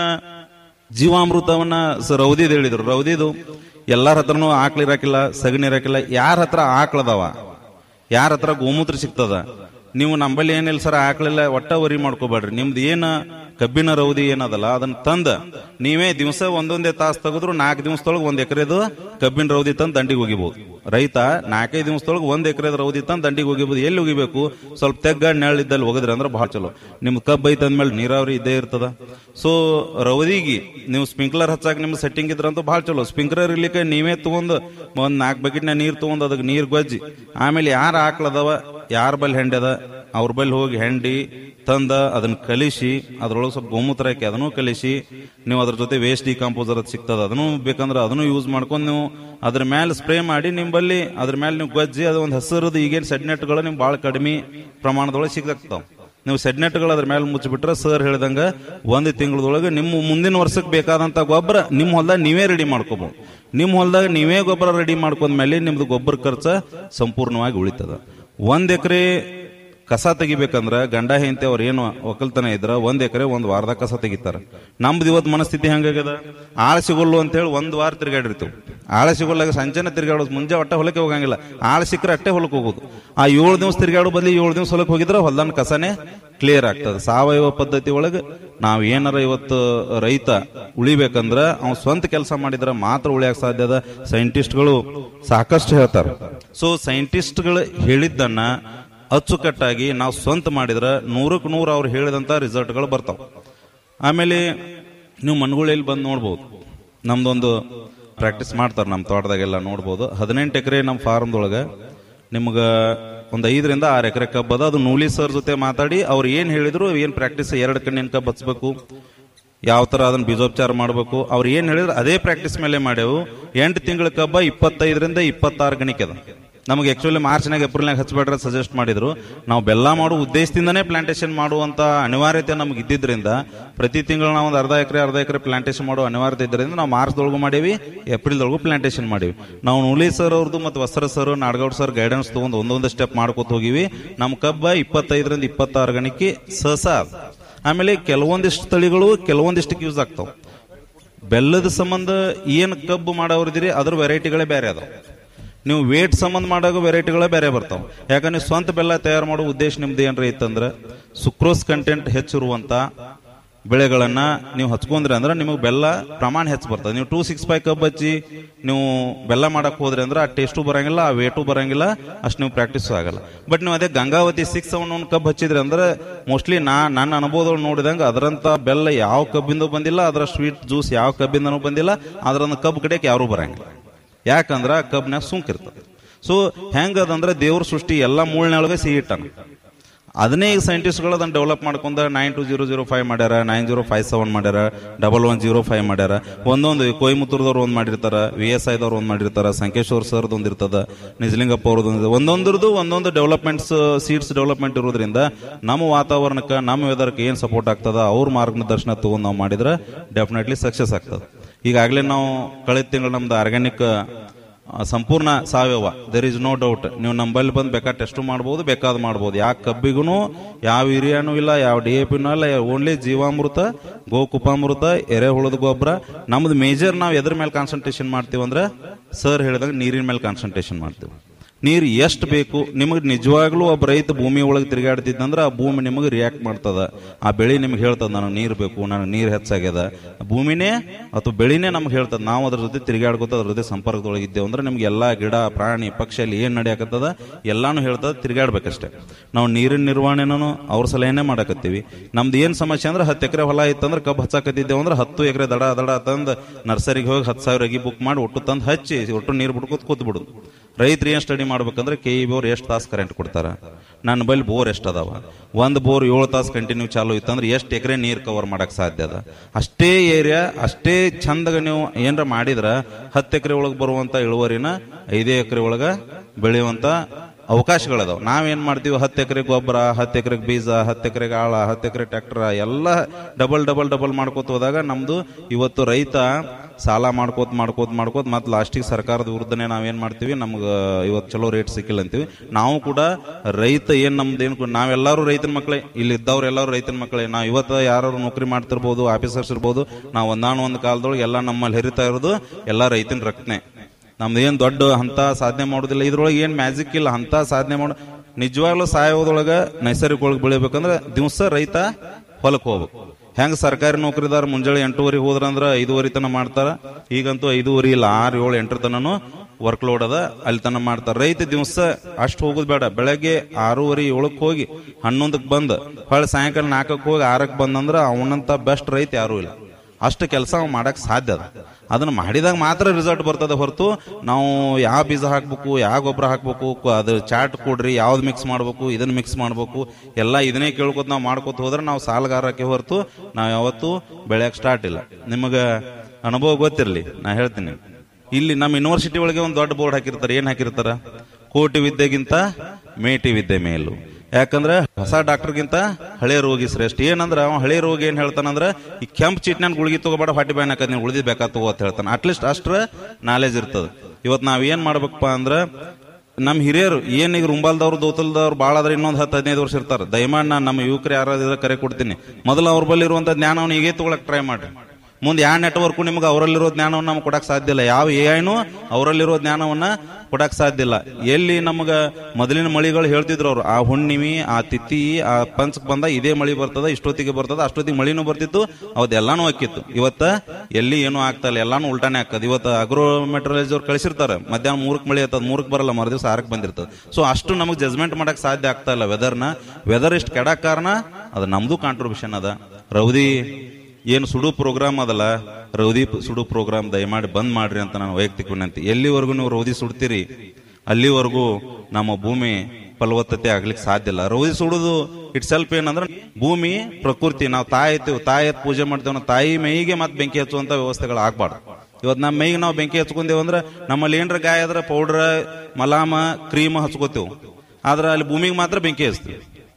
ಜೀವಾಮೃತವನ್ನ ಸ- ರೌದಿದ್ ಹೇಳಿದ್ರು ರೌದಿದು ಎಲ್ಲಾರ ಹತ್ರನೂ ಆಕಳು ಇರಾಕಿಲ್ಲ ಸಗಣಿ ಇರಾಕಿಲ್ಲ ಯಾರ ಹತ್ರ ಆಕಳದವ ಯಾರ ಹತ್ರ ಗೋಮೂತ್ರ ಸಿಗ್ತದ ನೀವು ನಂಬಲ್ಲಿ ಏನಿಲ್ಲ ಸರ್ ಆಕಳಿಲ್ಲ ಒಟ್ಟ ವರಿ ಮಾಡ್ಕೋಬೇಡ್ರಿ ನಿಮ್ದು ಏನ ಕಬ್ಬಿನ ರೌದಿ ಏನದಲ್ಲ ಅದನ್ನ ತಂದ ನೀವೇ ದಿವಸ ಒಂದೊಂದೇ ತಾಸು ತೆಗೆದ್ರು ನಾಲ್ಕು ದಿವಸದೊಳಗೆ ಒಂದ್ ಎಕರೆದು ಕಬ್ಬಿನ ರೌದಿ ತಂದು ದಂಡಿಗೆ ಹೋಗಿಬಹುದು ರೈತ ನಾಲ್ಕೈದು ದಿವಸದೊಳಗೆ ಒಂದ್ ಎಕರೆ ರೌದಿ ತಂದು ದಂಡಿಗೆ ಹೋಗಿಬೋದು ಎಲ್ಲಿ ಹೋಗಿಬೇಕು ಸ್ವಲ್ಪ ತೆಗ್ಗ ನೆರಳಿದ್ದಲ್ಲಿ ಹೋಗಿದ್ರೆ ಅಂದ್ರೆ ಬಹಳ ಚಲೋ ನಿಮ್ ಕಬ್ಬು ಐತೆ ಅಂದ್ಮೇಲೆ ನೀರಾವರಿ ಇದ್ದೇ ಇರ್ತದ ಸೊ ರೌದಿಗೆ ನೀವು ಸ್ಪ್ರಿಂಕ್ಲರ್ ಹಚ್ಚಾಕ ನಿಮ್ ಸೆಟ್ಟಿಂಗ್ ಇದ್ರಂತೂ ಬಹಳ ಚಲೋ ಸ್ಪ್ರಿಂಕ್ಲರ್ ಇರ್ಲಿಕ್ಕೆ ನೀವೇ ತಗೊಂಡ್ ಒಂದ್ ನಾಲ್ಕು ಬಕೆಟ್ನ ನೀರ್ ತಗೊಂಡ್ ಅದಕ್ಕೆ ನೀರ್ ಗೊಜ್ಜಿ ಆಮೇಲೆ ಯಾರು ಆಕಳದವ ಯಾರ ಬಲ್ಲಿ ಹೆಂಡಿ ಅದ ಅವ್ರ ಬಲ್ಲಿ ಹೋಗಿ ಹೆಂಡಿ ತಂದ ಅದನ್ನ ಕಲಿಸಿ ಅದ್ರೊಳಗೆ ಸ್ವಲ್ಪ ಗೋಮೂತ್ರ ಹಾಕಿ ಅದನ್ನು ಕಲಿಸಿ ನೀವು ಅದ್ರ ಜೊತೆ ವೇಸ್ಟ್ ಡಿಕಾಂಪೋಸರ್ ಅದು ಸಿಗ್ತದ ಅದನ್ನು ಬೇಕಂದ್ರೆ ಅದನ್ನು ಯೂಸ್ ಮಾಡ್ಕೊಂಡು ನೀವು ಅದ್ರ ಮೇಲೆ ಸ್ಪ್ರೇ ಮಾಡಿ ನಿಂಬಲ್ಲಿ ಅದ್ರ ಮೇಲೆ ನೀವು ಗೊಜ್ಜಿ ಅದು ಒಂದು ಹಸಿರದು ಈಗೇನು ಸೆಡ್ನೆಟ್ಗಳು ನಿಮ್ಗೆ ಭಾಳ ಕಡಿಮೆ ಪ್ರಮಾಣದೊಳಗೆ ಸಿಗ್ತಾವ ನೀವು ಸೆಡ್ನೆಟ್ಗಳು ಅದ್ರ ಮೇಲೆ ಮುಚ್ಚಿಬಿಟ್ರೆ ಸರ್ ಹೇಳ್ದಂಗ ಒಂದು ತಿಂಗಳದೊಳಗೆ ನಿಮ್ಮ ಮುಂದಿನ ವರ್ಷಕ್ಕೆ ಬೇಕಾದಂತ ಗೊಬ್ಬರ ನಿಮ್ಮ ಹೊಲದಾಗ ನೀವೇ ರೆಡಿ ಮಾಡ್ಕೋಬಹುದು ನಿಮ್ಮ ಹೊಲದಾಗ ನೀವೇ ಗೊಬ್ಬರ ರೆಡಿ ಮಾಡ್ಕೊಂಡ್ಮೇಲೆ ನಿಮ್ದು ಗೊಬ್ಬರ ಖರ್ಚ ಸಂಪೂರ್ಣವಾಗಿ ಉಳಿತದ ಒಂದ್ ಎಕರೆ ಕಸ ತೆಗಿಬೇಕಂದ್ರ ಗಂಡ ಹೆಂಡತಿ ಅವ್ರ ಏನು ಒಕ್ಕಲ್ತನ ಇದ್ರ ಒಂದ್ ಎಕರೆ ಒಂದ್ ವಾರದಾಗ ಕಸ ತೆಗಿತಾರ ನಮ್ದು ಇವತ್ತು ಮನಸ್ಥಿತಿ ಹೆಂಗಾಗ್ಯದ ಆಳ ಸಿಗೋಲ್ಲು ಅಂತೇಳಿ ಒಂದ್ ವಾರ ತಿರ್ಗಾಡಿರ್ತೀವಿ ಆಳ ಸಿಗೋಲ್ಲಾಗ ಸಂಜೆನ ತಿರ್ಗಾಡೋದು ಮುಂಜೆ ಒಟ್ಟ ಹೊಲಕ್ಕೆ ಹೋಗಂಗಿಲ್ಲ ಆಳ ಸಿಕ್ಕರೆ ಅಟ್ಟೆ ಹೊಲಕ್ಕೆ ಹೋಗೋದು ಆ ಏಳು ದಿವಸ ತಿರ್ಗಾಡೋ ಬದಲಿ ಏಳು ದಿವಸ ಹೊಲಕ್ಕೆ ಹೋಗಿದ್ರೆ ಹೊಲ್ದನ್ ಕಸನೇ ಕ್ಲಿಯರ್ ಆಗ್ತದೆ ಸಾವಯವ ಪದ್ಧತಿ ಒಳಗೆ ನಾವ್ ಏನಾರ ಇವತ್ತು ರೈತ ಉಳಿಬೇಕಂದ್ರ ಅವ್ನು ಸ್ವಂತ ಕೆಲಸ ಮಾಡಿದ್ರೆ ಮಾತ್ರ ಉಳಿಯಕ್ ಸಾಧ್ಯ ಅದ ಸೈಂಟಿಸ್ಟ್ಗಳು ಸಾಕಷ್ಟು ಹೇಳ್ತಾರೆ ಸೊ ಸೈಂಟಿಸ್ಟ್ಗಳು ಹೇಳಿದ್ದನ್ನ ಅಚ್ಚುಕಟ್ಟಾಗಿ ನಾವು ಸ್ವಂತ ಮಾಡಿದ್ರೆ ನೂರಕ್ಕೆ ನೂರು ಅವ್ರು ಹೇಳಿದಂತ ರಿಸಲ್ಟ್ಗಳು ಬರ್ತಾವ ಆಮೇಲೆ ನೀವು ಮನ್ಗುಳಲ್ಲಿ ಬಂದು ನೋಡ್ಬೋದು ನಮ್ದೊಂದು ಪ್ರಾಕ್ಟೀಸ್ ಮಾಡ್ತಾರೆ ನಮ್ಮ ತೋಟದಾಗೆಲ್ಲ ನೋಡ್ಬೋದು ಹದಿನೆಂಟು ಎಕರೆ ನಮ್ಮ ಫಾರ್ಮ್ದೊಳಗೆ ನಿಮ್ಗೆ ಒಂದು ಐದರಿಂದ ಆರು ಎಕರೆ ಕಬ್ಬು ಅದ ಅದು ನೂಲಿ ಸರ್ ಜೊತೆ ಮಾತಾಡಿ ಅವ್ರು ಏನು ಹೇಳಿದ್ರು ಏನು ಪ್ರಾಕ್ಟೀಸ್ ಎರಡು ಕಣ್ಣಿನ ಕಬ್ಬು ಹಚ್ಬೇಕು ಯಾವ ತರ ಅದನ್ನ ಬೀಜೋಪಚಾರ ಮಾಡಬೇಕು ಅವ್ರು ಏನ್ ಹೇಳಿದ್ರು ಅದೇ ಪ್ರಾಕ್ಟೀಸ್ ಮೇಲೆ ಮಾಡ್ಯಾವು ಎಂಟು ತಿಂಗಳ ಕಬ್ಬ ಇಪ್ಪತ್ತೈದರಿಂದ ಇಪ್ಪತ್ತಾರು ಗಣಿಕೆ ಅದ ನಮಗೆ ಆಕ್ಚುಲಿ ಮಾರ್ಚ್ನಾಗ ಏಪ್ರಿಲ್ನಾಗ ಹಚ್ಚಬೇಡ್ರೆ ಸಜೆಸ್ಟ್ ಮಾಡಿದ್ರು ನಾವು ಬೆಲ್ಲ ಮಾಡೋ ಉದ್ದೇಶದಿಂದನೇ ಪ್ಲಾಂಟೇಶನ್ ಮಾಡುವಂತ ಅನಿವಾರ್ಯತೆ ನಮ್ಗೆ ಇದ್ದಿದ್ರಿಂದ ಪ್ರತಿ ತಿಂಗಳು ನಾವು ಒಂದು ಅರ್ಧ ಎಕರೆ ಅರ್ಧ ಎಕರೆ ಪ್ಲಾಂಟೇಶನ್ ಮಾಡೋ ಅನಿವಾರ್ಯತೆ ಇದ್ರಿಂದ ನಾವು ಮಾರ್ಚ್ದೊಳಗು ಮಾಡೀವಿ ಏಪ್ರಿಲ್ದೊಳಗು ಪ್ಲಾಂಟೇಶನ್ ಮಾಡೀವಿ ನಾವು ನೂಲಿ ಸರ್ ಅವ್ರದ್ದು ಮತ್ತು ವಸ್ತ್ರ ಸರ್ ನಾಡಗೌಡ್ ಸರ್ ಗೈಡೆನ್ಸ್ ತಗೊಂಡು ಒಂದೊಂದು ಸ್ಟೆಪ್ ಮಾಡ್ಕೊತ ಹೋಗಿವಿ ನಮ್ಮ ಕಬ್ಬ ಇಪ್ಪತ್ತೈದರಿಂದ ಇಪ್ಪತ್ತಾರು ಗಣಿಕೆ ಸಸ ಅದ. ಆಮೇಲೆ ಕೆಲವೊಂದಿಷ್ಟು ತಳಿಗಳು ಕೆಲವೊಂದಿಷ್ಟಕ್ಕೆ ಯೂಸ್ ಆಗ್ತಾವ ಬೆಲ್ಲದ ಸಂಬಂಧ ಏನ್ ಕಬ್ಬು ಮಾಡೋರಿದಿರಿ ಅದ್ರ ವೆರೈಟಿಗಳೇ ಬೇರೆ ಅದಾವ ನೀವು ವೇಟ್ ಸಂಬಂಧ ಮಾಡೋ ವೆರೈಟಿಗಳೇ ಬೇರೆ ಬರ್ತಾವ ಯಾಕಂದ್ರೆ ನೀವು ಸ್ವಂತ ಬೆಲ್ಲ ತಯಾರು ಮಾಡೋ ಉದ್ದೇಶ ನಿಮ್ದು ಏನ್ರ ಇತ್ತಂದ್ರೆ ಸುಕ್ರೋಸ್ ಕಂಟೆಂಟ್ ಹೆಚ್ಚಿರುವಂತ ಬೆಳೆಗಳನ್ನ ನೀವು ಹಚ್ಕೊಂಡ್ರಿ ಅಂದ್ರೆ ನಿಮಗೆ ಬೆಲ್ಲ ಪ್ರಮಾಣ ಹೆಚ್ಚು ಬರ್ತದೆ ನೀವು ಟೂ ಸಿಕ್ಸ್ ಫೈವ್ ಕಬ್ ಹಚ್ಚಿ ನೀವು ಬೆಲ್ಲ ಮಾಡಕ್ ಹೋದ್ರಿ ಅಂದ್ರೆ ಆ ಟೇಸ್ಟು ಬರಂಗಿಲ್ಲ ಆ ವೇಟು ಬರಂಗಿಲ್ಲ ಅಷ್ಟು ನೀವು ಪ್ರಾಕ್ಟೀಸ್ ಆಗಲ್ಲ ಬಟ್ ನೀವು ಅದೇ ಗಂಗಾವತಿ ಸಿಕ್ಸ್ ಸೆವೆನ್ ಒನ್ ಕಬ್ ಹಚ್ಚಿದ್ರಿ ಅಂದ್ರೆ ಮೋಸ್ಟ್ಲಿ ನಾ ನನ್ನ ಅನುಭವದೊಳಗೆ ನೋಡಿದಂಗೆ ಅದರಂತ ಬೆಲ್ಲ ಯಾವ ಕಬ್ಬಿಂದ ಬಂದಿಲ್ಲ ಅದರ ಸ್ವೀಟ್ ಜ್ಯೂಸ್ ಯಾವ ಕಬ್ಬಿಂದನೂ ಬಂದಿಲ್ಲ ಅದರನ್ನ ಕಬ್ಬು ಕಡೆಗೆ ಯಾರು ಬರಂಗಿಲ್ಲ ಯಾಕಂದ್ರ ಕಬ್ಬಿನಾಗ ಸುಂಕ್ ಇರ್ತದೆ ಸೊ ಹೆಂಗದಂದ್ರೆ ದೇವ್ರ ಸೃಷ್ಟಿ ಎಲ್ಲ ಮೂಳ್ನೊಳಗೆ ಸಿಹಿ ಇಟ್ಟಾನ ಅದನ್ನೇ ಈಗ ಸೈಂಟಿಸ್ಟ್ಗಳು ಅದನ್ನ ಡೆವಲಪ್ ಮಾಡ್ಕೊಂಡ nine two zero zero five ಮಾಡ್ಯಾರ ನೈನ್ ಜೀರೋ ಫೈವ್ ಸೆವೆನ್ ಮಾಡ್ಯಾರ ಡಬಲ್ ಒನ್ ಜೀರೋ ಫೈವ್ ಮಾಡ್ಯಾರ ಒಂದೊಂದು ಕೊಯಮತ್ತೂರ್ದವ್ರು ಒಂದ್ ಮಾಡಿರ್ತಾರ ವಿ ಎಸ್ ಐದವ್ರು ಒಂದ್ ಮಾಡಿರ್ತಾರ ಸಂಕೇಶ್ವರ್ ಸರ್ದು ಒಂದ್ ಇರ್ತದ ನಿಜಲಿಂಗಪ್ಪ ಅವ್ರದ್ದು ಒಂದ್ ಒಂದೊಂದ್ರದ್ದು ಒಂದೊಂದು ಡೆವಲಪ್ಮೆಂಟ್ಸ್ ಸೀಟ್ಸ್ ಡೆವಲಪ್ಮೆಂಟ್ ಇರೋದ್ರಿಂದ ನಮ್ಮ ವಾತಾವರಣಕ್ಕೆ ನಮ್ಮ ವೆದರ್ಗೆ ಏನ್ ಸಪೋರ್ಟ್ ಆಗ್ತದ ಅವ್ರ ಮಾರ್ಗದರ್ಶನ ತಗೊಂಡ್ ನಾವು ಮಾಡಿದ್ರೆ ಡೆಫಿನೆಟ್ಲಿ ಸಕ್ಸಸ್ ಆಗ್ತದೆ ಈಗಾಗಲೇ ನಾವು ಕಳೆದ ತಿಂಗಳು ನಮ್ದು ಆರ್ಗ್ಯಾನಿಕ್ ಸಂಪೂರ್ಣ ಸಾವಯವ ದೇರ್ ಇಸ್ ನೋ ಡೌಟ್ ನೀವು ನಂಬಲ್ಲಿ ಬಂದು ಬೇಕಾದ ಟೆಸ್ಟ್ ಮಾಡ್ಬೋದು ಬೇಕಾದ್ ಮಾಡ್ಬೋದು ಯಾವ ಕಬ್ಬಿಗೂ ಯಾವ ಯೂರಿಯಾನೂ ಇಲ್ಲ ಯಾವ ಡಿ ಎ ಪಿನೂ ಇಲ್ಲ ಓನ್ಲಿ ಜೀವಾಮೃತ ಗೋಕುಪಾಮೃತ ಎರೆಹುಳದ ಗೊಬ್ಬರ ನಮ್ದು ಮೇಜರ್ ನಾವು ಎದ್ರ ಮೇಲೆ ಕಾನ್ಸಂಟ್ರೇಷನ್ ಮಾಡ್ತೀವಿ ಅಂದ್ರೆ ಸರ್ ಹೇಳಿದಾಗ ನೀರಿನ ಮೇಲೆ ಕಾನ್ಸಂಟ್ರೇಷನ್ ಮಾಡ್ತೀವಿ ನೀರು ಎಷ್ಟು ಬೇಕು ನಿಮಗೆ ನಿಜವಾಗ್ಲೂ ಒಬ್ಬ ರೈತ ಭೂಮಿ ಒಳಗೆ ತಿರುಗಾಡ್ತಿದ್ದಂದ್ರೆ ಆ ಭೂಮಿ ನಿಮಗೆ ರಿಯಾಕ್ಟ್ ಮಾಡ್ತದ ಆ ಬೆಳೆ ನಿಮ್ಗೆ ಹೇಳ್ತದ ನನಗೆ ನೀರು ಬೇಕು ನನಗೆ ನೀರು ಹೆಚ್ಚಾಗ್ಯದ ಭೂಮಿನೇ ಅಥವಾ ಬೆಳಿನೇ ನಮ್ಗೆ ಹೇಳ್ತದ ನಾವು ಅದ್ರ ಜೊತೆ ತಿರುಗಾಡ್ಕೋತ ಅದ್ರ ಜೊತೆ ಸಂಪರ್ಕದೊಳಗೆ ಇದ್ದೇವೆ ಅಂದ್ರೆ ನಿಮ್ಗೆ ಎಲ್ಲಾ ಗಿಡ ಪ್ರಾಣಿ ಪಕ್ಷಿಯಲ್ಲಿ ಏನ್ ನಡೆಯಕತ್ತದ ಎಲ್ಲಾನು ಹೇಳ್ತದ ತಿರುಗಾಡ್ಬೇಕಷ್ಟೇ ನಾವು ನೀರಿನ ನಿರ್ವಹಣೆನೂ ಅವ್ರ ಸಲಹೆನೇ ಮಾಡಕತ್ತೀವಿ ನಮ್ದು ಏನ್ ಸಮಸ್ಯೆ ಅಂದ್ರೆ ಹತ್ತು ಎಕರೆ ಹೊಲ ಇತ್ತಂದ್ರೆ ಕಬ್ಬು ಹಚ್ಚಾಕತ್ತಿದ್ದೇವೆ ಅಂದ್ರೆ ಹತ್ತು ಎಕರೆ ದಡ ದಡ ತಂದು ನರ್ಸರಿಗೆ ಹೋಗಿ ಹತ್ತು ಸಾವಿರ ಅಗಿ ಬುಕ್ ಮಾಡಿ ಒಟ್ಟು ತಂದು ಹಚ್ಚಿ ಒಟ್ಟು ನೀರು ಬಿಡ್ಕೋತ ಕೂತ್ ಬಿಡುದು ರೈತರು ಏನ್ ಸ್ಟಡಿ ಮಾಡ್ಬೇಕಂದ್ರೆ ಕೆ ಇ ಬೋರ್ ಎಷ್ಟು ತಾಸು ಕರೆಂಟ್ ಕೊಡ್ತಾರ ನನ್ನ ಬಳಿ ಬೋರ್ ಎಷ್ಟು ಅದಾವ ಒಂದ್ ಬೋರ್ ಏಳು ತಾಸು ಕಂಟಿನ್ಯೂ ಚಾಲು ಇತ್ತಂದ್ರೆ ಎಷ್ಟು ಎಕರೆ ನೀರು ಕವರ್ ಮಾಡಕ್ ಸಾಧ್ಯ ಅದ ಅಷ್ಟೇ ಏರಿಯಾ ಅಷ್ಟೇ ಚಂದಾಗ ನೀವು ಏನ್ರ ಮಾಡಿದ್ರ ಹತ್ತು ಎಕರೆ ಒಳಗೆ ಬರುವಂತ ಇಳುವರಿನ ಐದೇ ಎಕರೆ ಒಳಗ ಬೆಳೆಯುವಂತ ಅವಕಾಶಗಳದಾವ ನಾವೇನ್ ಮಾಡ್ತೀವಿ ಹತ್ತು ಎಕರೆ ಗೊಬ್ಬರ ಹತ್ತು ಎಕರೆಗೆ ಬೀಜ ಹತ್ತು ಎಕರೆಗೆ ಆಳ ಹತ್ತು ಎಕರೆ ಟ್ರ್ಯಾಕ್ಟರ್ ಎಲ್ಲ ಡಬಲ್ ಡಬಲ್ ಡಬಲ್ ಮಾಡ್ಕೋತ ಹೋದಾಗ ನಮ್ದು ಇವತ್ತು ರೈತ ಸಾಲ ಮಾಡ್ಕೋತ ಮಾಡ್ಕೋತ ಮಾಡ್ಕೋತ ಮತ್ತೆ ಲಾಸ್ಟಿಗೆ ಸರ್ಕಾರದ ವಿರುದ್ಧನೇ ನಾವೇನ್ ಮಾಡ್ತೀವಿ ನಮ್ಗೆ ಇವತ್ತು ಚಲೋ ರೇಟ್ ಸಿಕ್ಕಿಲ್ಲ ಅಂತೀವಿ ನಾವು ಕೂಡ ರೈತ ಏನ್ ನಮ್ದು ಏನ್ ನಾವೆಲ್ಲರೂ ರೈತನ ಮಕ್ಕಳೇ ಇಲ್ಲಿ ಇದ್ದವ್ರು ಎಲ್ಲರೂ ರೈತನ ಮಕ್ಕಳೇ ನಾವು ಇವತ್ತು ಯಾರು ನೌಕರಿ ಮಾಡ್ತಿರ್ಬೋದು ಆಫೀಸರ್ಸ್ ಇರ್ಬೋದು ನಾವು ಒಂದಾನ ಒಂದು ಕಾಲದೊಳಗೆ ಎಲ್ಲ ನಮ್ಮಲ್ಲಿ ಹರಿತಾ ಇರೋದು ಎಲ್ಲ ರೈತನ ರಕ್ತನೆ ನಮ್ದು ಏನ್ ದೊಡ್ಡ ಹಂತ ಸಾಧನೆ ಮಾಡೋದಿಲ್ಲ ಇದ್ರೊಳಗೆ ಏನ್ ಮ್ಯಾಜಿಕ್ ಇಲ್ಲ ಹಂತ ಸಾಧನೆ ಮಾಡೋ ನಿಜವಾಗ್ಲೂ ಸಾಯೋದ್ರೊಳಗ ನೈಸರ್ಗಿಕ ಒಳಗೆ ಬೆಳಿಬೇಕಂದ್ರೆ ದಿವಸ ರೈತ ಹೊಲಕ್ಕೆ ಹೋಗ್ಬೇಕು ಹೆಂಗ್ ಸರ್ಕಾರಿ ನೌಕರಿದಾರ ಮುಂಜಾನೆ ಎಂಟೂವರೆಗೆ ಹೋದ್ರಂದ್ರ ಐದುವರೆ ತನ ಮಾಡ್ತಾರ ಈಗಂತೂ ಐದೂವರೆ ಇಲ್ಲ ಆರು ಏಳು ಎಂಟರ ತನನು ವರ್ಕ್ ಲೋಡ್ ಅದ ಅಲ್ಲಿ ತನ ಮಾಡ್ತಾರೆ ರೈತ ದಿವಸ ಅಷ್ಟು ಹೋಗೋದು ಬೇಡ ಬೆಳಗ್ಗೆ ಆರೂವರೆ ಏಳಕ್ಕೆ ಹೋಗಿ ಹನ್ನೊಂದಕ್ಕೆ ಬಂದು ಹೊಳ್ಳಿ ಸಾಯಂಕಾಲ ನಾಲ್ಕಕ್ಕೆ ಹೋಗಿ ಆರಕ್ಕೆ ಬಂದಂದ್ರೆ ಅವನಂತ ಬೆಸ್ಟ್ ರೈತ ಯಾರೂ ಇಲ್ಲ ಅಷ್ಟು ಕೆಲಸ ಅವ್ ಮಾಡಕ್ ಸಾಧ್ಯ ಅದ ಅದನ್ನ ಮಾಡಿದಾಗ ಮಾತ್ರ ರಿಸಲ್ಟ್ ಬರ್ತದೆ ಹೊರತು ನಾವು ಯಾವ ಬೀಜ ಹಾಕ್ಬೇಕು ಯಾವ ಗೊಬ್ಬರ ಹಾಕ್ಬೇಕು ಕ- ಅದು ಚಾಟ್ ಕೊಡ್ರಿ ಯಾವ್ದು ಮಿಕ್ಸ್ ಮಾಡ್ಬೇಕು ಇದನ್ನ ಮಿಕ್ಸ್ ಮಾಡ್ಬೇಕು ಎಲ್ಲ ಇದನ್ನೇ ಕೇಳ್ಕೊತ ನಾವು ಮಾಡ್ಕೊತ ಹೋದ್ರೆ ನಾವು ಸಾಲಗಾರಕ್ಕೆ ಹೊರತು ನಾವು ಯಾವತ್ತೂ ಬೆಳೆಯಕ್ ಸ್ಟಾರ್ಟ್ ಇಲ್ಲ ನಿಮಗೆ ಅನುಭವ ಗೊತ್ತಿರಲಿ ನಾ ಹೇಳ್ತೀನಿ ಇಲ್ಲಿ ನಮ್ಮ ಯೂನಿವರ್ಸಿಟಿ ಒಳಗೆ ಒಂದು ದೊಡ್ಡ ಬೋರ್ಡ್ ಹಾಕಿರ್ತಾರೆ ಏನ್ ಹಾಕಿರ್ತಾರ ಕೋಟಿ ವಿದ್ಯೆಗಿಂತ ಮೇಟಿ ವಿದ್ಯೆ ಮೇಲು ಯಾಕಂದ್ರೆ ಹೊಸ ಡಾಕ್ಟರ್ಗಿಂತ ಹಳೆ ರೋಗಿ ಶ್ರೇಷ್ಠ ಏನಂದ್ರ ಅವ ಹಳೆ ರೋಗಿ ಏನ್ ಹೇಳ್ತಾನಂದ್ರ ಈ ಕೆಂಪ್ ಚೀಟ್ ನನ್ ಗುಳಿಗೆ ತಗೋಬೇಡ ಹೊಟ್ಟೆ ಬ್ಯಾನ್ ಹಾಕದ್ ನೀನು ಉಳಿದಿ ಬೇಕಾ ತಗೋ ಅಂತ ಹೇಳ್ತಾನೆ ಅಟ್ಲೀಸ್ಟ್ ಅಷ್ಟ್ರ ನಾಲೆಜ್ ಇರ್ತದ ಇವತ್ ನಾವ್ ಏನ್ ಮಾಡ್ಬೇಕಪ್ಪ ಅಂದ್ರ ನಮ್ ಹಿರಿಯರು ಏನ್ ಈಗ ರುಂಬಾಲ್ದವ್ರು ದೋತಲ್ದವ್ರು ಭಾಳ ಆದ್ರೆ ಇನ್ನೊಂದ್ ಹತ್ತು ಹದಿನೈದು ವರ್ಷ ಇರ್ತಾರೆ ದಯಮಾಡಿ ನಾನು ನಮ್ಮ ಯುವಕರು ಯಾರಾದ್ರೆ ಕರೆ ಕೊಡ್ತೀನಿ ಮೊದಲು ಅವ್ರ ಬಲ್ಲಿ ಇರುವಂತ ಜ್ಞಾನವನ್ನು ಈಗೇ ತಗೊಳಕ್ ಟ್ರೈ ಮಾಡ್ರಿ ಮುಂದೆ ಯಾವ ನೆಟ್ವರ್ಕು ನಿಮ್ಗೆ ಅವರಲ್ಲಿರೋ ಜ್ಞಾನವನ್ನ ನಮ್ಗೆ ಕೊಡಕ್ ಸಾಧ್ಯ ಇಲ್ಲ ಯಾವ ಎ ಐನು ಅವರಲ್ಲಿರೋ ಜ್ಞಾನವನ್ನ ಕೊಡಕ್ ಸಾಧ್ಯ ಇಲ್ಲ ಎಲ್ಲಿ ನಮ್ಗ ಮೊದಲಿನ ಮಳಿಗಳು ಹೇಳ್ತಿದ್ರು ಅವ್ರು ಆ ಹುಣ್ಣಿಮೆ ಆ ತಿಥಿ ಆ ಪಂಚಕ್ ಬಂದ ಇದೇ ಮಳಿ ಬರ್ತದ ಇಷ್ಟೊತ್ತಿಗೆ ಬರ್ತದ ಅಷ್ಟೊತ್ತಿಗೆ ಮಳಿನೂ ಬರ್ತಿತ್ತು ಅವದೆಲ್ಲಾನು ಹಾಕಿತ್ತು ಇವತ್ತ ಎಲ್ಲಿ ಏನೂ ಆಗ್ತಾ ಇಲ್ಲ ಎಲ್ಲಾನು ಉಲ್ಟಾನೆ ಆಗ್ತದೆ ಇವತ್ತು ಅಗ್ರೋ ಮೆಟ್ರಾಲಜಿ ಅವ್ರು ಕಳಿಸಿರ್ತಾರೆ ಮಧ್ಯಾಹ್ನ ಮೂರಕ್ಕೆ ಮಳಿ ಆಗ್ತದ ಮೂರಕ್ಕೆ ಬರಲ್ಲ ಮರುದಿವಸ ಆರಕ್ಕೆ ಬಂದಿರ್ತದೆ ಸೊ ಅಷ್ಟು ನಮಗೆ ಜಜ್ಮೆಂಟ್ ಮಾಡಕ್ ಸಾಧ್ಯ ಆಗ್ತಾ ಇಲ್ಲ ವೆದರ್ನ ವೆದರ್ ಇಷ್ಟು ಕೆಡಕ್ ಕಾರಣ ಅದು ನಮ್ದು ಕಾಂಟ್ರಿಬ್ಯೂಷನ್ ಅದ ರೌದಿ ಏನು ಸುಡು ಪ್ರೋಗ್ರಾಮ್ ಅದಲ್ಲ ರೌದಿ ಪ್- ಸುಡು ಪ್ರೋಗ್ರಾಮ್ ದಯಮಾಡಿ ಬಂದ್ ಮಾಡ್ರಿ ಅಂತ ನಾನು ವೈಯಕ್ತಿಕ ವಿನಂತಿ ಎಲ್ಲಿವರೆಗೂ ನೀವು ರೌದಿ ಸುಡ್ತೀರಿ ಅಲ್ಲಿವರೆಗೂ ನಮ್ಮ ಭೂಮಿ ಫಲವತ್ತತೆ ಆಗ್ಲಿಕ್ಕೆ ಸಾಧ್ಯ ಇಲ್ಲ ರೌದಿ ಸುಡುದು ಇಟ್ ಸೆಲ್ಫ್ ಏನಂದ್ರೆ ಭೂಮಿ ಪ್ರಕೃತಿ ನಾವು ತಾಯಿ ಐತಿವಿ ತಾಯಿ ಎತ್ತ್ ಪೂಜೆ ಮಾಡ್ತೇವೆ ನಾವು ತಾಯಿ ಮೈಗೆ ಮತ್ತೆ ಬೆಂಕಿ ಹಚ್ಚುವಂತ ವ್ಯವಸ್ಥೆಗಳು ಆಗ್ಬಾರ್ದು ಇವತ್ತು ನಮ್ಮ ಮೈಗೆ ನಾವು ಬೆಂಕಿ ಹಚ್ಕೊಂಡೇವು ಅಂದ್ರೆ ನಮ್ಮಲ್ಲಿ ಏನ್ರ ಗಾಯ ಆದ್ರೆ ಪೌಡ್ರ ಮಲಾಮ ಕ್ರೀಮ್ ಹಚ್ಕೋತೇವೆ ಆದ್ರೆ ಅಲ್ಲಿ ಭೂಮಿಗೆ ಮಾತ್ರ ಬೆಂಕಿ ಹಚ್ತೀವಿ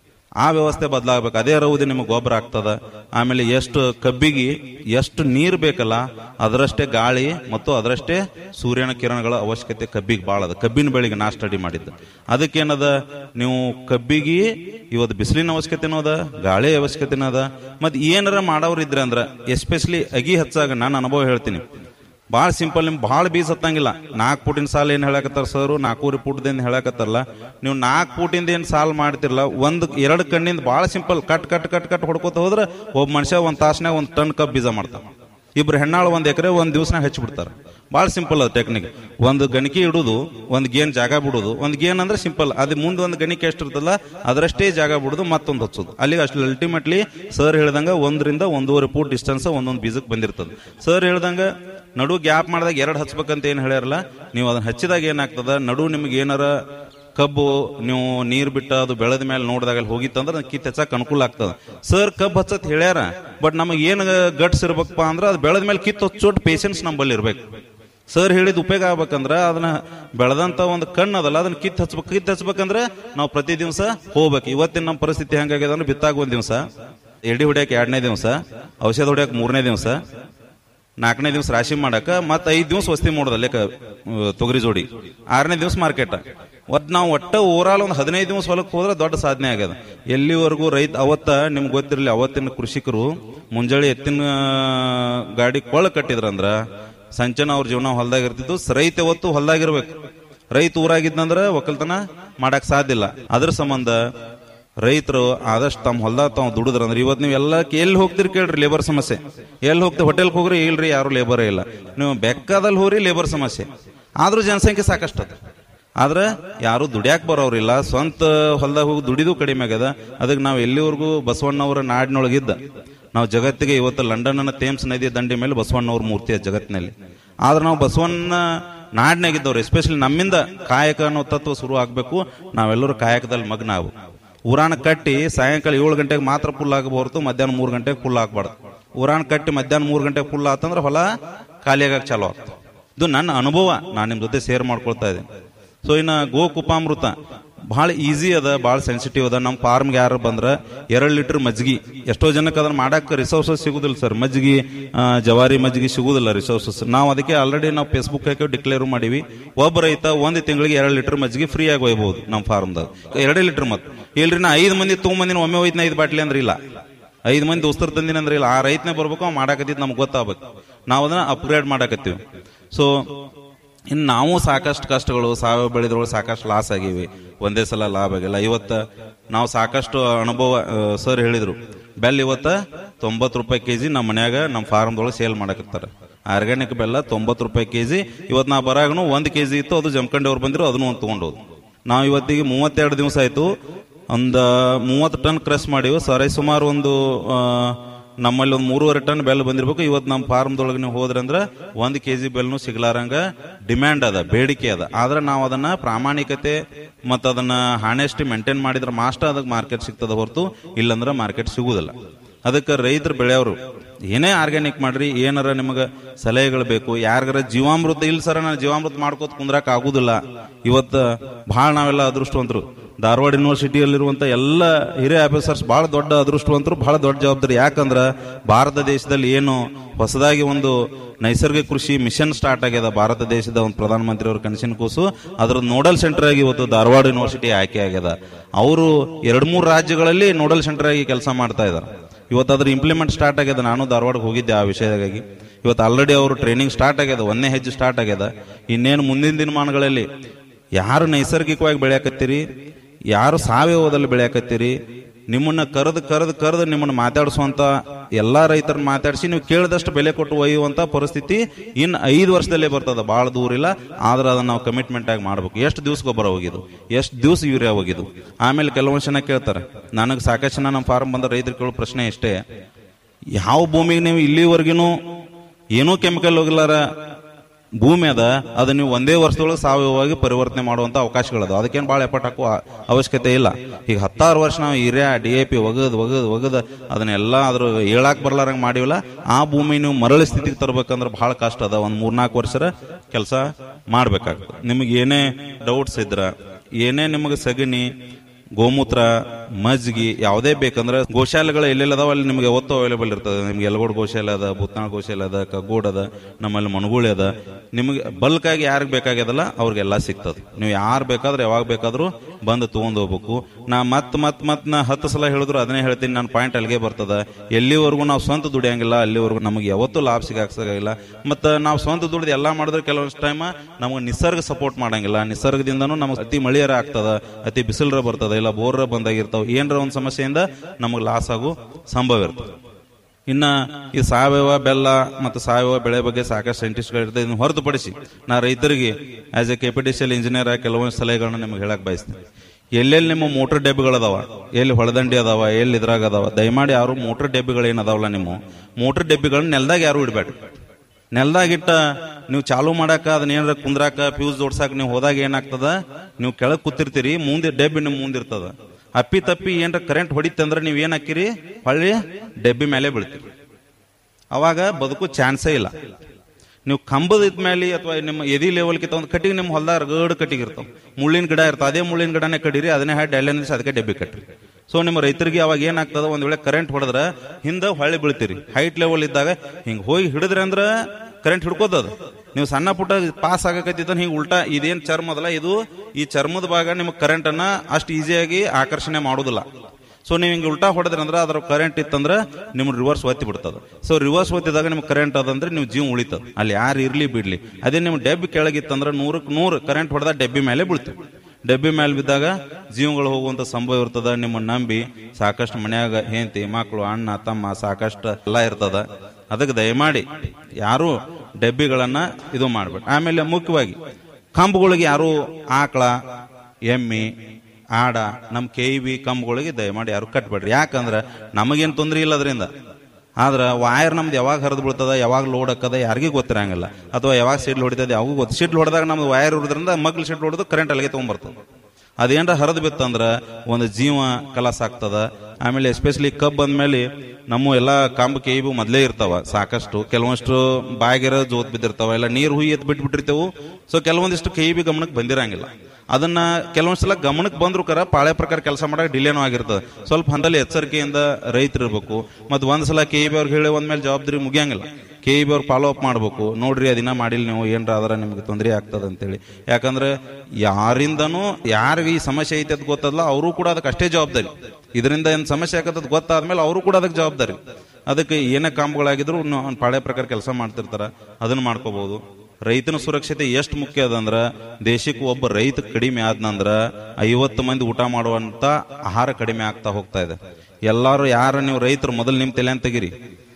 ಆ ವ್ಯವಸ್ಥೆ ಬದಲಾಗಬೇಕು ಅದೇ ರೌದಿ ನಿಮಗೆ ಗೊಬ್ಬರ ಆಗ್ತದ ಆಮೇಲೆ ಎಷ್ಟು ಕಬ್ಬಿಗೆ ಎಷ್ಟು ನೀರು ಬೇಕಲ್ಲ ಅದರಷ್ಟೇ ಗಾಳಿ ಮತ್ತು ಅದರಷ್ಟೇ ಸೂರ್ಯನ ಕಿರಣಗಳ ಅವಶ್ಯಕತೆ ಕಬ್ಬಿಗೆ ಭಾಳ ಅದ ಕಬ್ಬಿನ ಬೆಳೆಗೆ ನಾ ಸ್ಟಡಿ ಮಾಡಿದ್ದೆ ಅದಕ್ಕೇನದ ನೀವು ಕಬ್ಬಿಗೆ ಇವತ್ತು ಬಿಸಿಲಿನ ಅವಶ್ಯಕತೆನೂ ಅದ ಗಾಳಿ ಅವಶ್ಯಕತೆನೂ ಅದ ಮತ್ತೆ ಏನಾರ ಮಾಡೋರು ಇದ್ರೆ ಅಂದ್ರೆ ಎಸ್ಪೆಷಲಿ ಅಗಿ ಹಚ್ಚಾಗ ನಾನು ಅನುಭವ ಹೇಳ್ತೀನಿ ಭಾಳ ಸಿಂಪಲ್ ನಿಮ್ ಭಾಳ ಬೀಸ್ ಹತ್ತಂಗಿಲ್ಲ ನಾಲ್ಕು ಫೂಟಿನ ಸಾಲ ಏನ್ ಹೇಳಕತ್ತಾರ ಸರ್ ನಾಲ್ಕೂವರೆ ಫೂಟ್ದಿಂದ ಹೇಳಕತ್ತಾರಲ್ಲ ನೀವು ನಾಲ್ಕು ಫೂಟಿಂದ ಏನ್ ಸಾಲ್ ಮಾಡ್ತಿರಲ್ಲ ಒಂದ್ ಎರಡು ಕಣ್ಣಿಂದ ಭಾಳ simple cut cut cut cut ಹೊಡ್ಕೋತ ಹೋದ್ರೆ ಒಬ್ಬ ಮನುಷ್ಯ ಒಂದ್ ತಾಸ್ನಾಗ ಒಂದ್ ಟನ್ ಕಪ್ ಬೀಜ ಮಾಡ್ತಾನ ಇಬ್ರು ಹೆಣ್ಣಾಳು ಒಂದ್ ಎಕರೆ ಒಂದ್ ದಿವ್ಸನಾಗ ಹಚ್ಚಿಬಿಡ್ತಾರ ಭಾಳ ಸಿಂಪಲ್ ಅದು ಟೆಕ್ನಿಕ್ ಒಂದು ಗಣಿಕೆ ಇಡುದು ಒಂದ್ ಗೇನ್ ಜಾಗ ಬಿಡುದು ಒಂದ್ ಗೇನ್ ಅಂದ್ರೆ ಸಿಂಪಲ್ ಅದು ಮುಂದೆ ಒಂದು ಗಣಿಕೆ ಎಷ್ಟಿರ್ತಲ್ಲ ಅದರಷ್ಟೇ ಜಾಗ ಬಿಡುದು ಮತ್ತೊಂದು ಹಚ್ಚೋದು ಅಲ್ಲಿಗೆ ಅಷ್ಟು ಅಲ್ಟಿಮೇಟ್ಲಿ ಸರ್ ಹೇಳ್ದಂಗ ಒಂದರಿಂದ ಒಂದೂವರೆ ಫೂಟ್ ಡಿಸ್ಟೆನ್ಸ್ ಒಂದೊಂದು ಬೀಜಕ್ಕೆ ಬಂದಿರ್ತದೆ ಸರ್ ಹೇಳ್ದಂಗ ನಡು ಗ್ಯಾಪ್ ಮಾಡಿದಾಗ ಎರಡು ಹಚ್ಬೇಕಂತ ಏನ್ ಹೇಳ್ಯಾರಲ್ಲ ನೀವು ಅದನ್ನ ಹಚ್ಚಿದಾಗ ಏನಾಗ್ತದ ನಡು ನಿಮ್ಗೆ ಏನಾರ ಕಬ್ಬು ನೀವು ನೀರ್ ಬಿಟ್ಟ ಅದು ಬೆಳೆದ ಮೇಲೆ ನೋಡಿದಾಗ ಅಲ್ಲಿ ಹೋಗಿತ್ತಂದ್ರೆ ಅದನ್ನ ಕಿತ್ ಹಚ್ಚಕ್ ಅನುಕೂಲ ಆಗ್ತದ ಸರ್ ಕಬ್ಬು ಹಚ್ಚತ್ ಹೇಳ್ಯಾರ ಬಟ್ ನಮಗೆ ಏನ್ ಗಟ್ಸ್ ಇರ್ಬೇಕಪ್ಪ ಅಂದ್ರೆ ಅದು ಬೆಳೆದ ಮೇಲೆ ಕಿತ್ ಹಚ್ಚೋಟ್ ಪೇಷನ್ಸ್ ನಂಬಲ್ಲಿ ಇರ್ಬೇಕು ಸರ್ ಹೇಳಿದ ಉಪಯೋಗ ಆಗ್ಬೇಕಂದ್ರ ಅದನ್ನ ಬೆಳೆದಂತ ಒಂದು ಕಣ್ಣು ಅದಲ್ಲ ಅದನ್ನ ಕಿತ್ ಹಚ್ಬೇಕು ಕಿತ್ ಹಚ್ಬೇಕಂದ್ರೆ ನಾವು ಪ್ರತಿ ದಿವಸ ಹೋಗ್ಬೇಕು ಇವತ್ತಿನ ನಮ್ಮ ಪರಿಸ್ಥಿತಿ ಹೆಂಗಾಗ್ಯದ ಅಂದ್ರೆ ಬಿತ್ತಾಗ ಒಂದ್ ದಿವಸ ಎಡಿ ಹೊಡ್ಯಾಕ ಎರಡನೇ ದಿವಸ ಔಷಧ ಹೊಡ್ಯಾಕ ಮೂರನೇ ದಿವಸ ನಾಲ್ಕನೇ ದಿವಸ ರಾಶಿ ಮಾಡಕ ಮತ್ತ ಐದ್ ದಿವಸ ವಸ್ತಿ ಮಾಡೋದ ಲೆಕ್ಕ ಆ, ತೊಗರಿ ಜೋಡಿ ಆರನೇ ದಿವಸ ಮಾರ್ಕೆಟ್ ಒಟ್ ನಾವು ಒಟ್ಟ ಓವರಾಲ್ ಒಂದು ಹದಿನೈದು ದಿವಸ ಹೊಲಕ್ಕೆ ಹೋದ್ರೆ ದೊಡ್ಡ ಸಾಧನೆ ಆಗ್ಯದ ಎಲ್ಲಿವರೆಗೂ ರೈತ ಅವತ್ತ ನಿಮ್ಗೆ ಗೊತ್ತಿರಲಿ ಅವತ್ತಿನ ಕೃಷಿಕರು ಮುಂಜಾನೆ ಎತ್ತಿನ ಆ, ಗಾಡಿ ಕೊಳ್ಳ ಕಟ್ಟಿದ್ರಂದ್ರ ಸಂಚನ ಅವ್ರ ಜೀವನ ಹೊಲ್ದಾಗ ಇರ್ತಿದ್ದು ಸ- ರೈತ ಯಾವತ್ತು ಹೊಲ್ದಾಗಿರ್ಬೇಕು ರೈತ ಊರಾಗಿದ್ದಂದ್ರ ಒಕ್ಕಲ್ತನ ಮಾಡಕ್ ಸಾಧ್ಯ ಇಲ್ಲ ಅದ್ರ ಸಂಬಂಧ ರೈತರು ಆದಷ್ಟು ತಮ್ಮ ಹೊಲ್ದಾಗ ತಾವು ದುಡಿದ್ರಂದ್ರೆ ಇವತ್ತು ನೀವು ಎಲ್ಲ ಎಲ್ಲಿ ಹೋಗ್ತೀರಿ ಕೇಳ್ರಿ ಲೇಬರ್ ಸಮಸ್ಯೆ ಎಲ್ಲಿ ಹೋಗ್ತೀವಿ ಹೋಟೆಲ್ಗೆ ಹೋಗ್ರಿ ಇಲ್ರಿ ಯಾರು ಲೇಬರೇ ಇಲ್ಲ ನೀವು ಬೆಕ್ಕದಲ್ಲಿ ಹೋಗ್ರಿ ಲೇಬರ್ ಸಮಸ್ಯೆ ಆದ್ರೂ ಜನಸಂಖ್ಯೆ ಸಾಕಷ್ಟು ಅದ ಆದ್ರೆ ಯಾರು ದುಡಿಯಾಕ್ ಬರೋರಿಲ್ಲ ಸ್ವಂತ ಹೊಲ್ದಾಗ ಹೋಗಿ ದುಡಿದು ಕಡಿಮೆ ಆಗ್ಯದ ಅದಕ್ಕೆ ನಾವು ಎಲ್ಲಿವರೆಗೂ ಬಸವಣ್ಣವರ ನಾಡಿನೊಳಗಿದ್ದ ನಾವು ಜಗತ್ತಿಗೆ ಇವತ್ತು ಲಂಡನ್ನ ತೇಮ್ಸ್ ನದಿ ದಂಡಿ ಮೇಲೆ ಬಸವಣ್ಣವ್ರ ಮೂರ್ತಿ ಅದ ಜಗತ್ತಿನಲ್ಲಿ ಆದ್ರೆ ನಾವು ಬಸವಣ್ಣ ನಾಡಿನಾಗಿದ್ದವ್ರು ಎಸ್ಪೆಷಲಿ ನಮ್ಮಿಂದ ಕಾಯಕ ಅನ್ನೋ ತತ್ವ ಶುರು ಆಗ್ಬೇಕು ನಾವೆಲ್ಲರೂ ಕಾಯಕದಲ್ಲಿ ಮಗ್ನ ಆಗು ಊರಾಣ ಕಟ್ಟಿ ಸಾಯಂಕಾಲ ಏಳು ಗಂಟೆಗೆ ಮಾತ್ರ ಫುಲ್ ಆಗಬಹುದು ಹೊರತು ಮಧ್ಯಾಹ್ನ ಮೂರು ಗಂಟೆಗೆ ಫುಲ್ ಆಗ್ಬಾರ್ದು ಊರಾಣ ಕಟ್ಟಿ ಮಧ್ಯಾಹ್ನ ಮೂರು ಗಂಟೆಗೆ ಫುಲ್ ಆತಂದ್ರೆ ಹೊಲ ಖಾಲಿಯಾಗಕ್ಕೆ ಚಾಲು ಆಗ್ತದೆ ಇದು ನನ್ನ ಅನುಭವ ನಾನು ನಿಮ್ ಜೊತೆ ಶೇರ್ ಮಾಡ್ಕೊಳ್ತಾ ಇದ್ದೀನಿ ಸೊ ಇನ್ನ ಗೋ ಕುಪಾಮೃತ ಬಹಳ ಈಸಿ ಅದ ಬಹಳ ಸೆನ್ಸಿಟಿವ್ ಅದ ನಮ್ಮ ಫಾರ್ಮ್ಗೆ ಯಾರು ಬಂದ್ರ ಎರಡ್ ಲೀಟರ್ ಮಜ್ಗಿ ಎಷ್ಟೋ ಜನಕ್ಕೆ ಅದನ್ನ ಮಾಡಕ್ ರಿಸೋರ್ಸಸ್ ಸಿಗುದಿಲ್ಲ ಸರ್ ಮಜ್ಗಿ ಆ, ಜವಾರಿ ಮಜ್ಗಿ ಸಿಗುದಿಲ್ಲ ರಿಸೋರ್ಸಸ್ ನಾವು ಅದಕ್ಕೆ ಆಲ್ರೆಡಿ ನಾವು ಫೇಸ್ಬುಕ್ ಹಾಕಿ ಡಿಕ್ಲೇರ್ ಮಾಡಿವಿ ಒಬ್ಬ ರೈತ ಒಂದ್ ತಿಂಗಳಿಗೆ ಎರಡ್ ಲೀಟರ್ ಮಜ್ಗಿ ಫ್ರೀ ಆಗಿ ಒಯ್ಬಹುದು ನಮ್ಮ ಫಾರ್ಮ್ದಾಗ ಎರಡೇ ಲೀಟರ್ ಮತ್ ಇಲ್ರಿ ನಾ ಐದು ಮಂದಿ ತೊಗೊಂಬಂದಿನ ಒಮ್ಮೆ ಒಯ್ದಿನ ಐದು ಬಾಟ್ಲಿ ಅಂದ್ರೆ ಇಲ್ಲ ಐದು ಮಂದಿ ದೋಸ್ತರು ತಂದಿನ ಅಂದ್ರೆ ಇಲ್ಲ ಆ ರೈತನೇ ಬರ್ಬೇಕು ಅವ್ ಮಾಡಾಕತ್ತಿದ್ ನಮ್ಗೆ ಗೊತ್ತಾಗ್ಬೇಕು ನಾವು ಅದನ್ನ ಅಪ್ಗ್ರೇಡ್ ಮಾಡಾಕತ್ತೀವಿ ಸೊ ಇನ್ನು ನಾವು ಸಾಕಷ್ಟು ಕಷ್ಟಗಳು ಸಾವಯವ ಬೆಳೆದ್ರೊಳಗೆ ಸಾಕಷ್ಟು ಲಾಸ್ ಆಗಿವಿ ಒಂದೇ ಸಲ ಲಾಭ ಆಗಿಲ್ಲ ಇವತ್ತ ನಾವು ಸಾಕಷ್ಟು ಅನುಭವ ಸರ್ ಹೇಳಿದ್ರು ಬೆಲ್ ಇವತ್ತ ತೊಂಬತ್ತು ರೂಪಾಯಿ ಕೆಜಿ ನಮ್ಮ ಮನ್ಯಾಗ ನಮ್ಮ ಫಾರ್ಮ್ದೊಳಗೆ ಸೇಲ್ ಮಾಡಕತ್ತಾರ ಆರ್ಗ್ಯಾನಿಕ್ ಬೆಲ್ಲ ತೊಂಬತ್ತು ರೂಪಾಯಿ ಕೆಜಿ ಇವತ್ತು ನಾ ಬರಾಗನು ಒಂದು ಕೆಜಿ ಇತ್ತು ಅದು ಜಮಖಂಡಿ ಅವ್ರು ಬಂದಿರೋ ಅದನ್ನು ಒಂದು ತಗೊಂಡೋದು ನಾವು ಇವತ್ತಿಗೆ ಮೂವತ್ತೆರಡು ದಿವಸ ಆಯ್ತು ಒಂದು ಮೂವತ್ತು ಟನ್ ಕ್ರಶ್ ಮಾಡಿವು ಸರಿ ಸುಮಾರು ಒಂದು ಆ, ನಮ್ಮಲ್ಲಿ ಒಂದು ಮೂರುವರೆ ಟನ್ ಬೆಲ್ಲ ಬಂದಿರ್ಬೇಕು ಇವತ್ತು ನಮ್ಮ ಫಾರ್ಮ್ದೊಳಗೆ ನೀವು ಹೋದ್ರಿ ಅಂದ್ರೆ ಒಂದು ಕೆ ಜಿ ಬೆಲ್ಲನು ಸಿಗ್ಲಾರಂಗ ಡಿಮ್ಯಾಂಡ್ ಅದ ಬೇಡಿಕೆ ಅದ ಆದ್ರೆ ನಾವು ಅದನ್ನ ಪ್ರಾಮಾಣಿಕತೆ ಮತ್ತು ಅದನ್ನ ಹಾನೆಸ್ಟಿ ಮೇಂಟೈನ್ ಮಾಡಿದ್ರೆ ಮಾಸ್ಟರ್ ಅದಕ್ಕೆ ಮಾರ್ಕೆಟ್ ಸಿಗ್ತದ ಹೊರತು ಇಲ್ಲಂದ್ರೆ ಮಾರ್ಕೆಟ್ ಸಿಗುದಿಲ್ಲ ಅದಕ್ಕೆ ರೈತರು ಬೆಳೆಯವರು ಏನೇ ಆರ್ಗ್ಯಾನಿಕ್ ಮಾಡ್ರಿ ಏನಾರ ನಿಮಗೆ ಸಲಹೆಗಳು ಬೇಕು ಯಾರಿಗಾರ ಜೀವಾಮೃತ ಇಲ್ಲ ಸರ ನಾನು ಜೀವಾಮೃತ ಮಾಡ್ಕೋತ ಕುಂದ್ರಾಕ ಆಗುದಿಲ್ಲ ಇವತ್ತು ಭಾಳ ನಾವೆಲ್ಲ ಅದೃಷ್ಟವಂತರು ಧಾರವಾಡ ಯೂನಿವರ್ಸಿಟಿಯಲ್ಲಿರುವಂತ ಎಲ್ಲ ಹಿರಿಯ ಆಫೀಸರ್ಸ್ ಬಹಳ ದೊಡ್ಡ ಅದೃಷ್ಟವಂತರು ಬಹಳ ದೊಡ್ಡ ಜವಾಬ್ದಾರಿ ಯಾಕಂದ್ರ ಭಾರತ ದೇಶದಲ್ಲಿ ಏನು ಹೊಸದಾಗಿ ಒಂದು ನೈಸರ್ಗಿಕ ಕೃಷಿ ಮಿಷನ್ ಸ್ಟಾರ್ಟ್ ಆಗ್ಯದ ಭಾರತ ದೇಶದ ಒಂದು ಪ್ರಧಾನಮಂತ್ರಿ ಅವ್ರ ಕನಸಿನ ಕೂಸು ಅದರ ನೋಡಲ್ ಸೆಂಟರ್ ಆಗಿ ಇವತ್ತು ಧಾರವಾಡ ಯೂನಿವರ್ಸಿಟಿ ಆಯ್ಕೆ ಆಗ್ಯದ ಅವರು ಎರಡ್ ಮೂರು ರಾಜ್ಯಗಳಲ್ಲಿ ನೋಡಲ್ ಸೆಂಟರ್ ಆಗಿ ಕೆಲಸ ಮಾಡ್ತಾ ಇದ್ದಾರೆ ಇವತ್ತು ಅದ್ರ ಇಂಪ್ಲಿಮೆಂಟ್ ಸ್ಟಾರ್ಟ್ ಆಗ್ಯದ ನಾನು ಧಾರವಾಡಕ್ಕೆ ಹೋಗಿದ್ದೆ ಆ ವಿಷಯದಾಗಿ ಇವತ್ತು ಆಲ್ರೆಡಿ ಅವರು ಟ್ರೈನಿಂಗ್ ಸ್ಟಾರ್ಟ್ ಆಗ್ಯದ ಒಂದೇ ಹೆಜ್ಜೆ ಸ್ಟಾರ್ಟ್ ಆಗ್ಯದ ಇನ್ನೇನು ಮುಂದಿನ ದಿನಮಾನಗಳಲ್ಲಿ ಯಾರು ನೈಸರ್ಗಿಕವಾಗಿ ಬೆಳೆಯಕತ್ತೀರಿ ಯಾರು ಸಾವಯವದಲ್ಲಿ ಬೆಳೆಯಕತ್ತೀರಿ ನಿಮ್ಮನ್ನ ಕರೆದು ಕರೆದು ಕರೆದು ನಿಮ್ಮನ್ನ ಮಾತಾಡಿಸುವಂತ ಎಲ್ಲಾ ರೈತರನ್ನ ಮಾತಾಡಿಸಿ ನೀವು ಕೇಳಿದಷ್ಟು ಬೆಲೆ ಕೊಟ್ಟು ಒಯ್ಯುವಂತ ಪರಿಸ್ಥಿತಿ ಇನ್ನು ಐದು ವರ್ಷದಲ್ಲೇ ಬರ್ತದ ಬಹಳ ದೂರ ಇಲ್ಲ ಆದ್ರೆ ಅದನ್ನ ನಾವು ಕಮಿಟ್ಮೆಂಟ್ ಆಗಿ ಮಾಡ್ಬೇಕು ಎಷ್ಟು ದಿವಸ ಗೊಬ್ಬರ ಹೋಗಿದ್ದು ಎಷ್ಟು ದಿವಸ ಯೂರಿಯಾ ಹೋಗಿದ್ದು ಆಮೇಲೆ ಕೆಲವೊಂದು ಜನ ಕೇಳ್ತಾರೆ ನನಗೆ ಸಾಕಷ್ಟು ಜನ ನಮ್ಮ ಫಾರ್ಮ್ ಬಂದ ರೈತರು ಕೇಳೋ ಪ್ರಶ್ನೆ ಇಷ್ಟೇ ಯಾವ ಭೂಮಿಗೆ ನೀವು ಇಲ್ಲಿವರೆಗಿನೂ ಏನೂ ಕೆಮಿಕಲ್ ಹೋಗಿಲ್ಲಾರ ಭೂಮಿ ಅದ ಅದು ನೀವು ಒಂದೇ ವರ್ಷದೊಳಗೆ ಸಾವಯವವಾಗಿ ಪರಿವರ್ತನೆ ಮಾಡುವಂತ ಅವಕಾಶಗಳದ ಅದಕ್ಕೇನು ಭಾಳ ಎಫರ್ಟ್ ಹಾಕುವ ಅವಶ್ಯಕತೆ ಇಲ್ಲ ಈಗ ಹತ್ತಾರು ವರ್ಷ ನಾವು ಯೂರಿಯಾ ಡಿ ಎ ಪಿ ಒಗದ್ ಒಗದ್ ಒಗದ್ ಅದನ್ನೆಲ್ಲ ಅದ್ರ ಹೇಳಾಕ್ ಬರ್ಲಾರಂಗ್ ಮಾಡಿವಲ್ಲ ಆ ಭೂಮಿ ನೀವು ಮರಳಿ ಸ್ಥಿತಿಗೆ ತರ್ಬೇಕಂದ್ರೆ ಬಹಳ ಕಷ್ಟ ಅದ ಒಂದ್ ಮೂರ್ನಾಲ್ಕು ವರ್ಷರ ಕೆಲಸ ಮಾಡ್ಬೇಕಾಗ್ತದೆ ನಿಮಗೆ ಏನೇ ಡೌಟ್ಸ್ ಇದ್ರ ಏನೇ ನಿಮಗೆ ಸಗಣಿ ಗೋಮೂತ್ರ ಮಜ್ಗಿ ಯಾವುದೇ ಬೇಕಂದ್ರೆ ಗೋಶಾಲೆಗಳು ಎಲ್ಲೆಲ್ಲ ಅದಾವ ಅಲ್ಲಿ ನಿಮ್ಗೆ ಯಾವತ್ತೂ ಅವೈಲೇಬಲ್ ಇರ್ತದೆ ನಿಮ್ಗೆ ಯಲಗೋಡ್ ಗೋಶಾಲೆ ಅದ ಭೂತ್ನಾಳ್ ಗೋಶಾಲೆ ಅದ ಕಗ್ಗೋಡ್ ಅದ ನಮ್ಮಲ್ಲಿ ಮಣಗುಳಿ ಅದ ನಿಮ್ಗೆ ಬಲ್ಕ್ ಆಗಿ ಯಾರಿಗೆ ಬೇಕಾಗ್ಯದಲ್ಲ ಅವ್ರಿಗೆಲ್ಲ ಸಿಗ್ತದೆ ನೀವು ಯಾರು ಬೇಕಾದ್ರೆ ಯಾವಾಗ ಬೇಕಾದ್ರೂ ಬಂದು ತಗೊಂಡ್ ಹೋಗ್ಬೇಕು ನಾ ಮತ್ ಮತ್ ಮತ್ ನಾ ಹತ್ತು ಸಲ ಹೇಳಿದ್ರು ಅದನ್ನೇ ಹೇಳ್ತೀನಿ ನನ್ನ ಪಾಯಿಂಟ್ ಅಲ್ಲಿಗೆ ಬರ್ತದ ಎಲ್ಲಿವರೆಗೂ ನಾವು ಸ್ವಂತ ದುಡಿಯಂಗಿಲ್ಲ ಅಲ್ಲಿವರೆಗೂ ನಮಗೆ ಯಾವತ್ತೂ ಲಾಭ ಸಿಗಾಕ್ಸಾಗಿಲ್ಲ ಮತ್ತೆ ನಾವು ಸ್ವಂತ ದುಡಿದು ಎಲ್ಲ ಮಾಡಿದ್ರೆ ಕೆಲವೊಂದು ಟೈಮ್ ನಮಗೆ ನಿಸರ್ಗ ಸಪೋರ್ಟ್ ಮಾಡಂಗಿಲ್ಲ ನಿಸರ್ಗದಿಂದನೂ ನಮಗೆ ಅತಿ ಮಳಿಯರ ಆಗ್ತದ ಅತಿ ಬಿಸಿಲರ ಬರ್ತದ ಇಲ್ಲ ಬೋರ್ರ ಬಂದಾಗಿರ್ತಾವ ಏನರ ಒಂದು ಸಮಸ್ಯೆಯಿಂದ ನಮಗೆ ಲಾಸ್ ಆಗೋ ಸಂಭವ ಇರ್ತದೆ ಇನ್ನ ಈ ಸಾವಯವ ಬೆಲ್ಲ ಮತ್ತು ಸಾವಯವ ಬೆಳೆ ಬಗ್ಗೆ ಸಾಕಷ್ಟು ಸೈಂಟಿಸ್ಟ್ಗಳು ಇರ್ತದೆ ಇದನ್ನು ಹೊರತುಪಡಿಸಿ ನಾ ರೈತರಿಗೆ ಆಸ್ ಎ ಕೆಪಿಟಿಷಿಯಲ್ ಇಂಜಿನಿಯರ್ ಆಗಿ ಕೆಲವೊಂದು ಸಲಹೆಗಳನ್ನ ನಿಮ್ಗೆ ಹೇಳಕ್ ಬಯಸ್ತೀನಿ ಎಲ್ಲೆಲ್ಲಿ ನಿಮ್ಮ ಮೋಟರ್ ಡೆಬ್ಬಿಗಳದಾವ ಎಲ್ಲಿ ಹೊಳದಂಡಿ ಅದಾವ ಎಲ್ಲಿ ಇದ್ರಾಗ ಅದಾವ ದಯಮಾಡಿ ಯಾರು ಮೋಟರ್ ಡೆಬ್ಬಿಗಳು ಏನದಾವಲ್ಲ ನಿಮ್ಮ ಮೋಟರ್ ಡೆಬ್ಬಿಗಳನ್ನ ನೆಲದಾಗ ಯಾರು ಇಡಬೇಡ್ರಿ ನೆಲದಾಗಿಟ್ಟ ನೀವು ಚಾಲು ಮಾಡಾಕ ಅದನ್ನ ಏನಾರ ಕುಂದ್ರಾಕ ಫ್ಯೂಸ್ ಜೋಡ್ಸಾಕ ನೀವು ಹೋದಾಗ ಏನಾಗ್ತದ ನೀವು ಕೆಳಗ್ ಕೂತಿರ್ತೀರಿ ಮುಂದೆ ಡೆಬ್ಬಿ ನಿಮ್ ಮುಂದಿರ್ತದ ಅಪ್ಪಿ ತಪ್ಪಿ ಏನಾರ ಕರೆಂಟ್ ಹೊಡಿತಂದ್ರೆ ನೀವು ಏನ್ ಹಾಕಿರಿ ಹೊಳ್ಳಿ ಡೆಬ್ಬಿ ಮೇಲೆ ಬೀಳ್ತೀರಿ ಅವಾಗ ಬದುಕು ಚಾನ್ಸೇ ಇಲ್ಲ ನೀವು ಕಂಬದ ಇದ್ಮೇಲೆ ಅಥವಾ ನಿಮ್ಮ ಎದಿ ಲೆವೆಲ್ ಕಿತ್ತ ಒಂದು ಕಟ್ಟಿಗೆ ನಿಮ್ಮ ಹೊಲದಾಗ ರಗಡ್ ಕಟ್ಟಿಗೆ ಇರ್ತಾವ ಮುಳ್ಳಿನ ಗಿಡ ಇರ್ತಾವ ಅದೇ ಮುಳ್ಳಿನ ಗಿಡನೇ ಕಡಿರಿ ಅದನ್ನೇ ಹಾಡಿ ಎಳ್ಳೆ ನಿಲ್ಸಿ ಅದಕ್ಕೆ ಡೆಬ್ಬಿ ಕಟ್ಟಿರಿ ಸೊ ನಿಮ್ಮ ರೈತರಿಗೆ ಅವಾಗ ಏನಾಗ್ತದ ಒಂದ್ ವೇಳೆ ಕರೆಂಟ್ ಹೊಡೆದ್ರ ಹಿಂದೆ ಹೊಳ್ಳಿ ಬೀಳ್ತೀರಿ ಹೈಟ್ ಲೆವೆಲ್ ಇದ್ದಾಗ ಹಿಂಗ್ ಹೋಗಿ ಹಿಡಿದ್ರಿ ಅಂದ್ರ ಕರೆಂಟ್ ಹಿಡ್ಕೋತದ ನೀವು ಸಣ್ಣ ಪುಟ್ಟ ಪಾಸ್ ಆಗಕತ್ತಿದ್ದ ಹಿಂಗ್ ಉಲ್ಟಾ ಇದೇನ್ ಚರ್ಮ ಅದಲ್ಲ ಇದು ಈ ಚರ್ಮದ ಭಾಗ ನಿಮಗೆ ಕರೆಂಟ್ ಅನ್ನ ಅಷ್ಟು ಈಸಿಯಾಗಿ ಆಕರ್ಷಣೆ ಮಾಡುದಿಲ್ಲ ಸೊ ನೀವು ಹಿಂಗೆ ಉಲ್ಟಾ ಹೊಡೆದ್ರಿ ಅಂದ್ರೆ ಅದ್ರ ಕರೆಂಟ್ ಇತ್ತಂದ್ರೆ ನಿಮ್ ರಿವರ್ಸ್ ಒತ್ತಿ ಬಿಡ್ತದ ಸೊ ರಿವರ್ಸ್ ಒತ್ತಿದಾಗ ನಿಮ್ಗೆ ಕರೆಂಟ್ ಅದಂದ್ರೆ ನೀವು ಜೀವ ಉಳಿತದ ಅಲ್ಲಿ ಯಾರು ಇರ್ಲಿ ಬಿಡ್ಲಿ ಅದೇ ನಿಮ್ ಡೆಬ್ಬಿ ಕೆಳಗಿತ್ತಂದ್ರೆ ನೂರಕ್ಕೆ ನೂರು ಕರೆಂಟ್ ಹೊಡೆದ ಡೆಬ್ಬಿ ಮೇಲೆ ಬೀಳ್ತೀವಿ ಡೆಬ್ಬಿ ಮೇಲೆ ಬಿದ್ದಾಗ ಜೀವಗಳು ಹೋಗುವಂತ ಸಂಭವ ಇರ್ತದ ನಿಮ್ಮನ್ನ ನಂಬಿ ಸಾಕಷ್ಟು ಮನ್ಯಾಗ ಹೆಂಡತಿ ಮಕ್ಕಳು ಅಣ್ಣ ತಮ್ಮ ಸಾಕಷ್ಟು ಎಲ್ಲ ಇರ್ತದ ಅದಕ್ಕೆ ದಯಮಾಡಿ ಯಾರು ಡೆಬ್ಬಿಗಳನ್ನ ಇದು ಮಾಡ್ಬೇಡಿ ಆಮೇಲೆ ಮುಖ್ಯವಾಗಿ ಕಂಬಗಳಿಗೆ ಯಾರು ಆಕಳ ಎಮ್ಮಿ ಆಡ ನಮ್ಮ ಕೆ ಬಿ ಕಂಬಗಳಿಗೆ ದಯಮಾಡಿ ಯಾರು ಕಟ್ಬೇಡ್ರಿ ಯಾಕಂದ್ರೆ ನಮಗೇನು ತೊಂದರೆ ಇಲ್ಲ ಅದರಿಂದ ಆದ್ರೆ ವಾಯರ್ ನಮ್ದು ಯಾವಾಗ ಹರಿದು ಬೀಳ್ತದ ಯಾವಾಗ ಲೋಡ್ ಹಾಕದ ಯಾರಿಗೂ ಗೊತ್ತಿರಂಗಿಲ್ಲ ಅಥವಾ ಯಾವಾಗ ಸಿಡ್ಲ್ ಹೊಡಿತದ ಯಾವಾಗೂ ಗೊತ್ತು ಸಿಡ್ಲ್ ಹೊಡೆದಾಗ ನಮ್ದು ವಾಯರ್ ಹೊಡೆದ್ರಿಂದ ಮಗ್ಳು ಸಿಡ್ಲ್ ಹೊಡೆದು ಕರೆಂಟ್ ಅಲ್ಲಿಗೆ ತೊಗೊಂಬರ್ತದೆ ಅದೇನ್ರ ಹರಿದು ಬಿತ್ತಂದ್ರ ಒಂದು ಜೀವ ಕಲಾಸ ಆಗ್ತದ ಆಮೇಲೆ ಎಸ್ಪೆಷಲಿ ಕಬ್ ಅಂದ್ಮೇಲೆ ನಮ್ಮ ಎಲ್ಲ ಕಾಂಬ ಕೇಬು ಮೊದಲೇ ಇರ್ತಾವ ಸಾಕಷ್ಟು ಕೆಲವೊಂದಿಷ್ಟು ಬಾಗಿರ ಜೋತ್ ಬಿದ್ದಿರ್ತಾವ ಎಲ್ಲ ನೀರು ಹುಯಿ ಎತ್ ಬಿಟ್ಬಿಟ್ಟಿರ್ತೇವು ಸೊ ಕೆಲವೊಂದಿಷ್ಟು ಕೇಬಿ ಗಮನಕ್ಕೆ ಬಂದಿರಂಗಿಲ್ಲ ಅದನ್ನ ಕೆಲವೊಂದ್ಸಲ ಗಮನಕ್ಕೆ ಬಂದ್ರು ಕರ ಪಾಳೆ ಪ್ರಕಾರ ಕೆಲಸ ಮಾಡಕ್ ಡಿಲೇನೂ ಆಗಿರ್ತದೆ ಸ್ವಲ್ಪ ಹಂತಲ್ಲಿ ಎಚ್ಚರಿಕೆಯಿಂದ ರೈತರು ಇರ್ಬೇಕು ಮತ್ತು ಒಂದ್ಸಲ ಕೆ ಬಿ ಅವ್ರಿಗೆ ಹೇಳಿ ಒಂದ್ಮೇಲೆ ಜವಾಬ್ದಾರಿ ಮುಗಿಯಂಗಿಲ್ಲ ಕೆ ಇ ಬಿ ಅವ್ರು ಫಾಲೋ ಅಪ್ ಮಾಡ್ಬೇಕು ನೋಡ್ರಿ ಅದಿನ ಮಾಡಿಲ್ಲ ನೀವು ಏನ್ರ ಆದ್ರೆ ನಿಮ್ಗೆ ತೊಂದರೆ ಆಗ್ತದ ಅಂತೇಳಿ ಯಾಕಂದ್ರೆ ಯಾರಿಂದನೂ ಯಾರಿಗೆ ಈ ಸಮಸ್ಯೆ ಐತೆ ಅಂತ ಗೊತ್ತಲ್ಲ ಅವರು ಕೂಡ ಅದಕ್ಕೆ ಅಷ್ಟೇ ಜವಾಬ್ದಾರಿ ಇದರಿಂದ ಏನ್ ಸಮಸ್ಯೆ ಆಗತ್ತದ ಗೊತ್ತಾದ್ಮೇಲೆ ಅವರು ಕೂಡ ಅದಕ್ಕೆ ಜವಾಬ್ದಾರಿ ಅದಕ್ಕೆ ಏನೇ ಕಾಮಗಳಾಗಿದ್ರು ಅವ್ನು ಪಾಳೆ ಪ್ರಕಾರ ಕೆಲಸ ಮಾಡ್ತಿರ್ತಾರ ಅದನ್ನ ಮಾಡ್ಕೋಬಹುದು ರೈತನ ಸುರಕ್ಷತೆ ಎಷ್ಟು ಮುಖ್ಯ ಅದಂದ್ರ ದೇಶಕ್ಕೆ ಒಬ್ಬ ರೈತ ಕಡಿಮೆ ಆದ್ನಂದ್ರ ಐವತ್ತು ಮಂದಿ ಊಟ ಮಾಡುವಂತ ಆಹಾರ ಕಡಿಮೆ ಆಗ್ತಾ ಹೋಗ್ತಾ ಇದೆ ಎಲ್ಲಾರು ಯಾರ ನೀವು ರೈತರು ಮೊದಲು ನಿಮ್ ತಲೆ ಅಂತ ತೆಗಿರಿ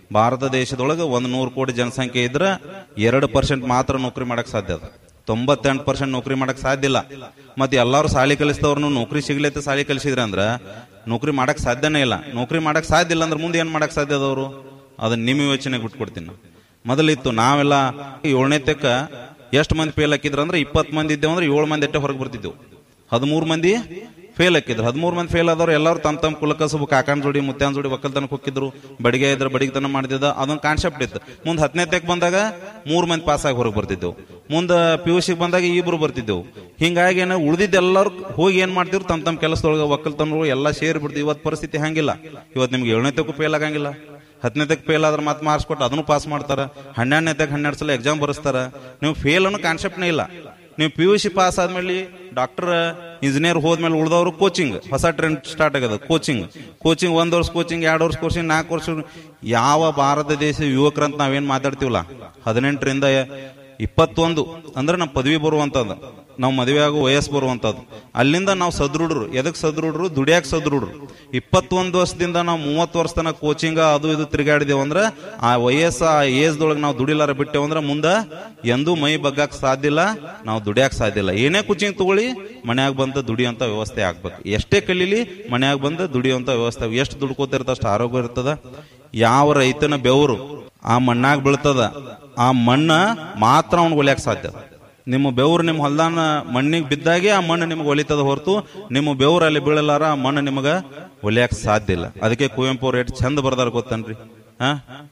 ಭಾರತ ದೇಶದೊಳಗೆ ಒಂದು ನೂರು ಕೋಟಿ ಜನಸಂಖ್ಯೆ ಇದ್ರೆ ಎರಡು ಪರ್ಸೆಂಟ್ ಮಾತ್ರ ನೌಕರಿ ಮಾಡಕ್ ಸಾಧ್ಯ ಅದ ತೊಂಬತ್ತೆಂಟು ಪರ್ಸೆಂಟ್ ನೌಕರಿ ಮಾಡಕ್ ಸಾಧ್ಯ ಇಲ್ಲ ಮತ್ತೆ ಎಲ್ಲರೂ ಸಾಲಿ ಕಲಿಸಿದವ್ರನ್ನು ನೌಕರಿ ಸಿಗ್ಲೈತೆ ಸಾಲಿ ಕಲಿಸಿದ್ರೆ ಅಂದ್ರೆ ನೌಕರಿ ಮಾಡಕ್ ಸಾಧ್ಯನೇ ಇಲ್ಲ ನೌಕರಿ ಮಾಡಕ್ ಸಾಧ್ಯ ಇಲ್ಲ ಅಂದ್ರೆ ಮುಂದೆ ಏನ್ ಮಾಡಕ್ ಸಾಧ್ಯ ಅದವರು ಅದನ್ನ ನಿಮ್ಮ ಯೋಚನೆಗೆ ಬಿಟ್ಕೊಡ್ತೀನಿ ನಾನು. ಮೊದಲಿತ್ತು ನಾವೆಲ್ಲ ಏಳನೇ ತೆಕ್ಕ ಎಷ್ಟು ಮಂದಿ ಫೇಲ್ ಹಾಕಿದ್ರು ಅಂದ್ರೆ ಇಪ್ಪತ್ತು ಮಂದಿ ಇದ್ದೇವೆ ಅಂದ್ರೆ ಏಳು ಮಂದಿ ಅಟ್ಟೆ ಹೊರಗೆ ಬರ್ತಿದ್ದೆವು ಹದಿಮೂರು ಮಂದಿ ಫೇಲ್ ಹಾಕಿದ್ರು ಹದಿಮೂರು ಮಂದಿ ಫೇಲ್ ಆದವ್ರು ಎಲ್ಲರೂ ತಮ್ಮ ತಮ್ಮ ಕುಲಕಸಬು ಕಾಕನ್ ಜೋಡಿ ಮುತ್ಯಾನ್ ಜೋಡಿ ಒಕ್ಕಲ್ತನಕ್ಕೆ ಹೋಗಿದ್ರು ಬಡಿಗೆ ಇದ್ರೆ ಬಡಿಗೆತನ ಮಾಡಿದ್ದ ಅದೊಂದು ಕಾನ್ಸೆಪ್ಟ್ ಇತ್ತು ಮುಂದೆ ಹತ್ತನೇ ತೆಕ್ ಬಂದಾಗ ಮೂರು ಮಂದಿ ಪಾಸ್ ಆಗಿ ಹೊರಗೆ ಬರ್ತಿದ್ದೆವು ಮುಂದೆ ಪಿ ಯು ಸಿಗೆ ಬಂದಾಗ ಇಬ್ರು ಬರ್ತಿದ್ದೆವು ಹಿಂಗಾಗಿ ಏನು ಉಳಿದಿದ್ದೆಲ್ಲರೂ ಹೋಗಿ ಏನ್ ಮಾಡ್ತಿದ್ರು ತಮ್ಮ ತಮ್ಮ ಕೆಲಸದೊಳಗೆ ಒಕ್ಕಲ್ತನರು ಎಲ್ಲ ಸೇರಿ ಬಿಡ್ತೀವಿ ಇವತ್ತು ಪರಿಸ್ಥಿತಿ ಹಂಗಿಲ್ಲ ಇವತ್ತು ನಿಮ್ಗೆ ಏಳನೇ ತೆಕ್ಕೂ ಫೇಲ್ ಆಗಂಗಿಲ್ಲ ಹತ್ತನೇ ತೆಕ್ ಫೇಲ್ ಆದ್ರೆ ಮತ್ತೆ ಮಾರ್ಕ್ಸ್ ಕೊಟ್ಟು ಅದನ್ನು ಪಾಸ್ ಮಾಡ್ತಾರ ಹನ್ನೆರಡನೇ ತೆಕ್ ಹನ್ನೆರಡು ಸಲ ಎಕ್ಸಾಮ್ ಬರೆಸ್ತಾರ ನೀವು ಫೇಲ್ ಅನ್ನೋ ಕಾನ್ಸೆಪ್ಟ್ನೇ ಇಲ್ಲ ನೀವು ಪಿ ಯು ಸಿ ಪಾಸ್ ಆದ್ಮೇಲೆ ಡಾಕ್ಟರ್ ಇಂಜಿನಿಯರ್ ಹೋದ್ಮೇಲೆ ಉಳಿದವರು ಕೋಚಿಂಗ್ ಹೊಸ ಟ್ರೆಂಡ್ ಸ್ಟಾರ್ಟ್ ಆಗ್ಯದ ಕೋಚಿಂಗ್ ಕೋಚಿಂಗ್ ಒಂದ್ ವರ್ಷ ಕೋಚಿಂಗ್ ಎರಡು ವರ್ಷ ಕೋಚಿಂಗ್ ನಾಲ್ಕು ವರ್ಷ ಯಾವ ಭಾರತ ದೇಶ ಯುವಕರಂತ ನಾವೇನ್ ಮಾತಾಡ್ತೀವಲ್ಲ ಹದಿನೆಂಟರಿಂದ ಇಪ್ಪತ್ತೊಂದು ಅಂದ್ರೆ ನಮ್ಮ ಪದವಿ ಬರುವಂತದ್ದು ನಾವು ಮದುವೆ ಆಗೋ ವಯಸ್ಸು ಬರುವಂತದ್ದು ಅಲ್ಲಿಂದ ನಾವು ಸದೃಢರು ಎದಕ್ ಸದೃಢರು ದುಡಿಯಾಕ ಸದೃಢರು ಇಪ್ಪತ್ತೊಂದು ವರ್ಷದಿಂದ ನಾವು ಮೂವತ್ತು ವರ್ಷ ತನಕ ಕೋಚಿಂಗ್ ಅದು ಇದು ತಿರುಗಾಡಿದೇವು ಅಂದ್ರೆ ಆ ವಯಸ್ಸ ಆ ಏಜ್ದೊಳಗೆ ನಾವು ದುಡಿಲಾರ ಬಿಟ್ಟೇವು ಅಂದ್ರೆ ಮುಂದೆ ಎಂದೂ ಮೈ ಬಗ್ಗಾಕ್ ಸಾಧ್ಯ ಇಲ್ಲ ನಾವು ದುಡಿಯಾಕ ಸಾಧ್ಯ ಇಲ್ಲ ಏನೇ ಕೋಚಿಂಗ್ ತಗೊಳ್ಳಿ ಮನ್ಯಾಗ ಬಂದು ದುಡಿಯುವಂತ ವ್ಯವಸ್ಥೆ ಆಗ್ಬೇಕು ಎಷ್ಟೇ ಕಲೀಲಿ ಮನ್ಯಾಗ ಬಂದು ದುಡಿಯುವಂತ ವ್ಯವಸ್ಥೆ ಎಷ್ಟು ದುಡ್ಕೋತಿರ್ತ ಅಷ್ಟು ಆರೋಗ್ಯ ಇರ್ತದ ಯಾವ ರೈತನ ಬೆವರು ಆ ಮಣ್ಣಾಗ ಬೀಳ್ತದ ಆ ಮಣ್ಣ ಮಾತ್ರ ಅವ್ನಿಗೆ ಒಲಿಯಾಕ ಸಾಧ್ಯ ನಿಮ್ಮ ಬೆವರು ನಿಮ್ಮ ಹೊಲ್ದಾನ ಮಣ್ಣಿಗೆ ಬಿದ್ದಾಗೆ ಆ ಮಣ್ಣು ನಿಮ್ಗೆ ಒಲಿತದ ಹೊರತು ನಿಮ್ಮ ಬೆವರು ಅಲ್ಲಿ ಬೀಳಲಾರ ಆ ಮಣ್ಣು ನಿಮಗ ಒಲಿಯಾಕ ಸಾಧ್ಯ ಇಲ್ಲ ಅದಕ್ಕೆ ಕುವೆಂಪು ಅವ್ರು ಎಷ್ಟು ಚಂದ ಬರ್ದಾರ ಗೊತ್ತನ್ರಿ ಹಾ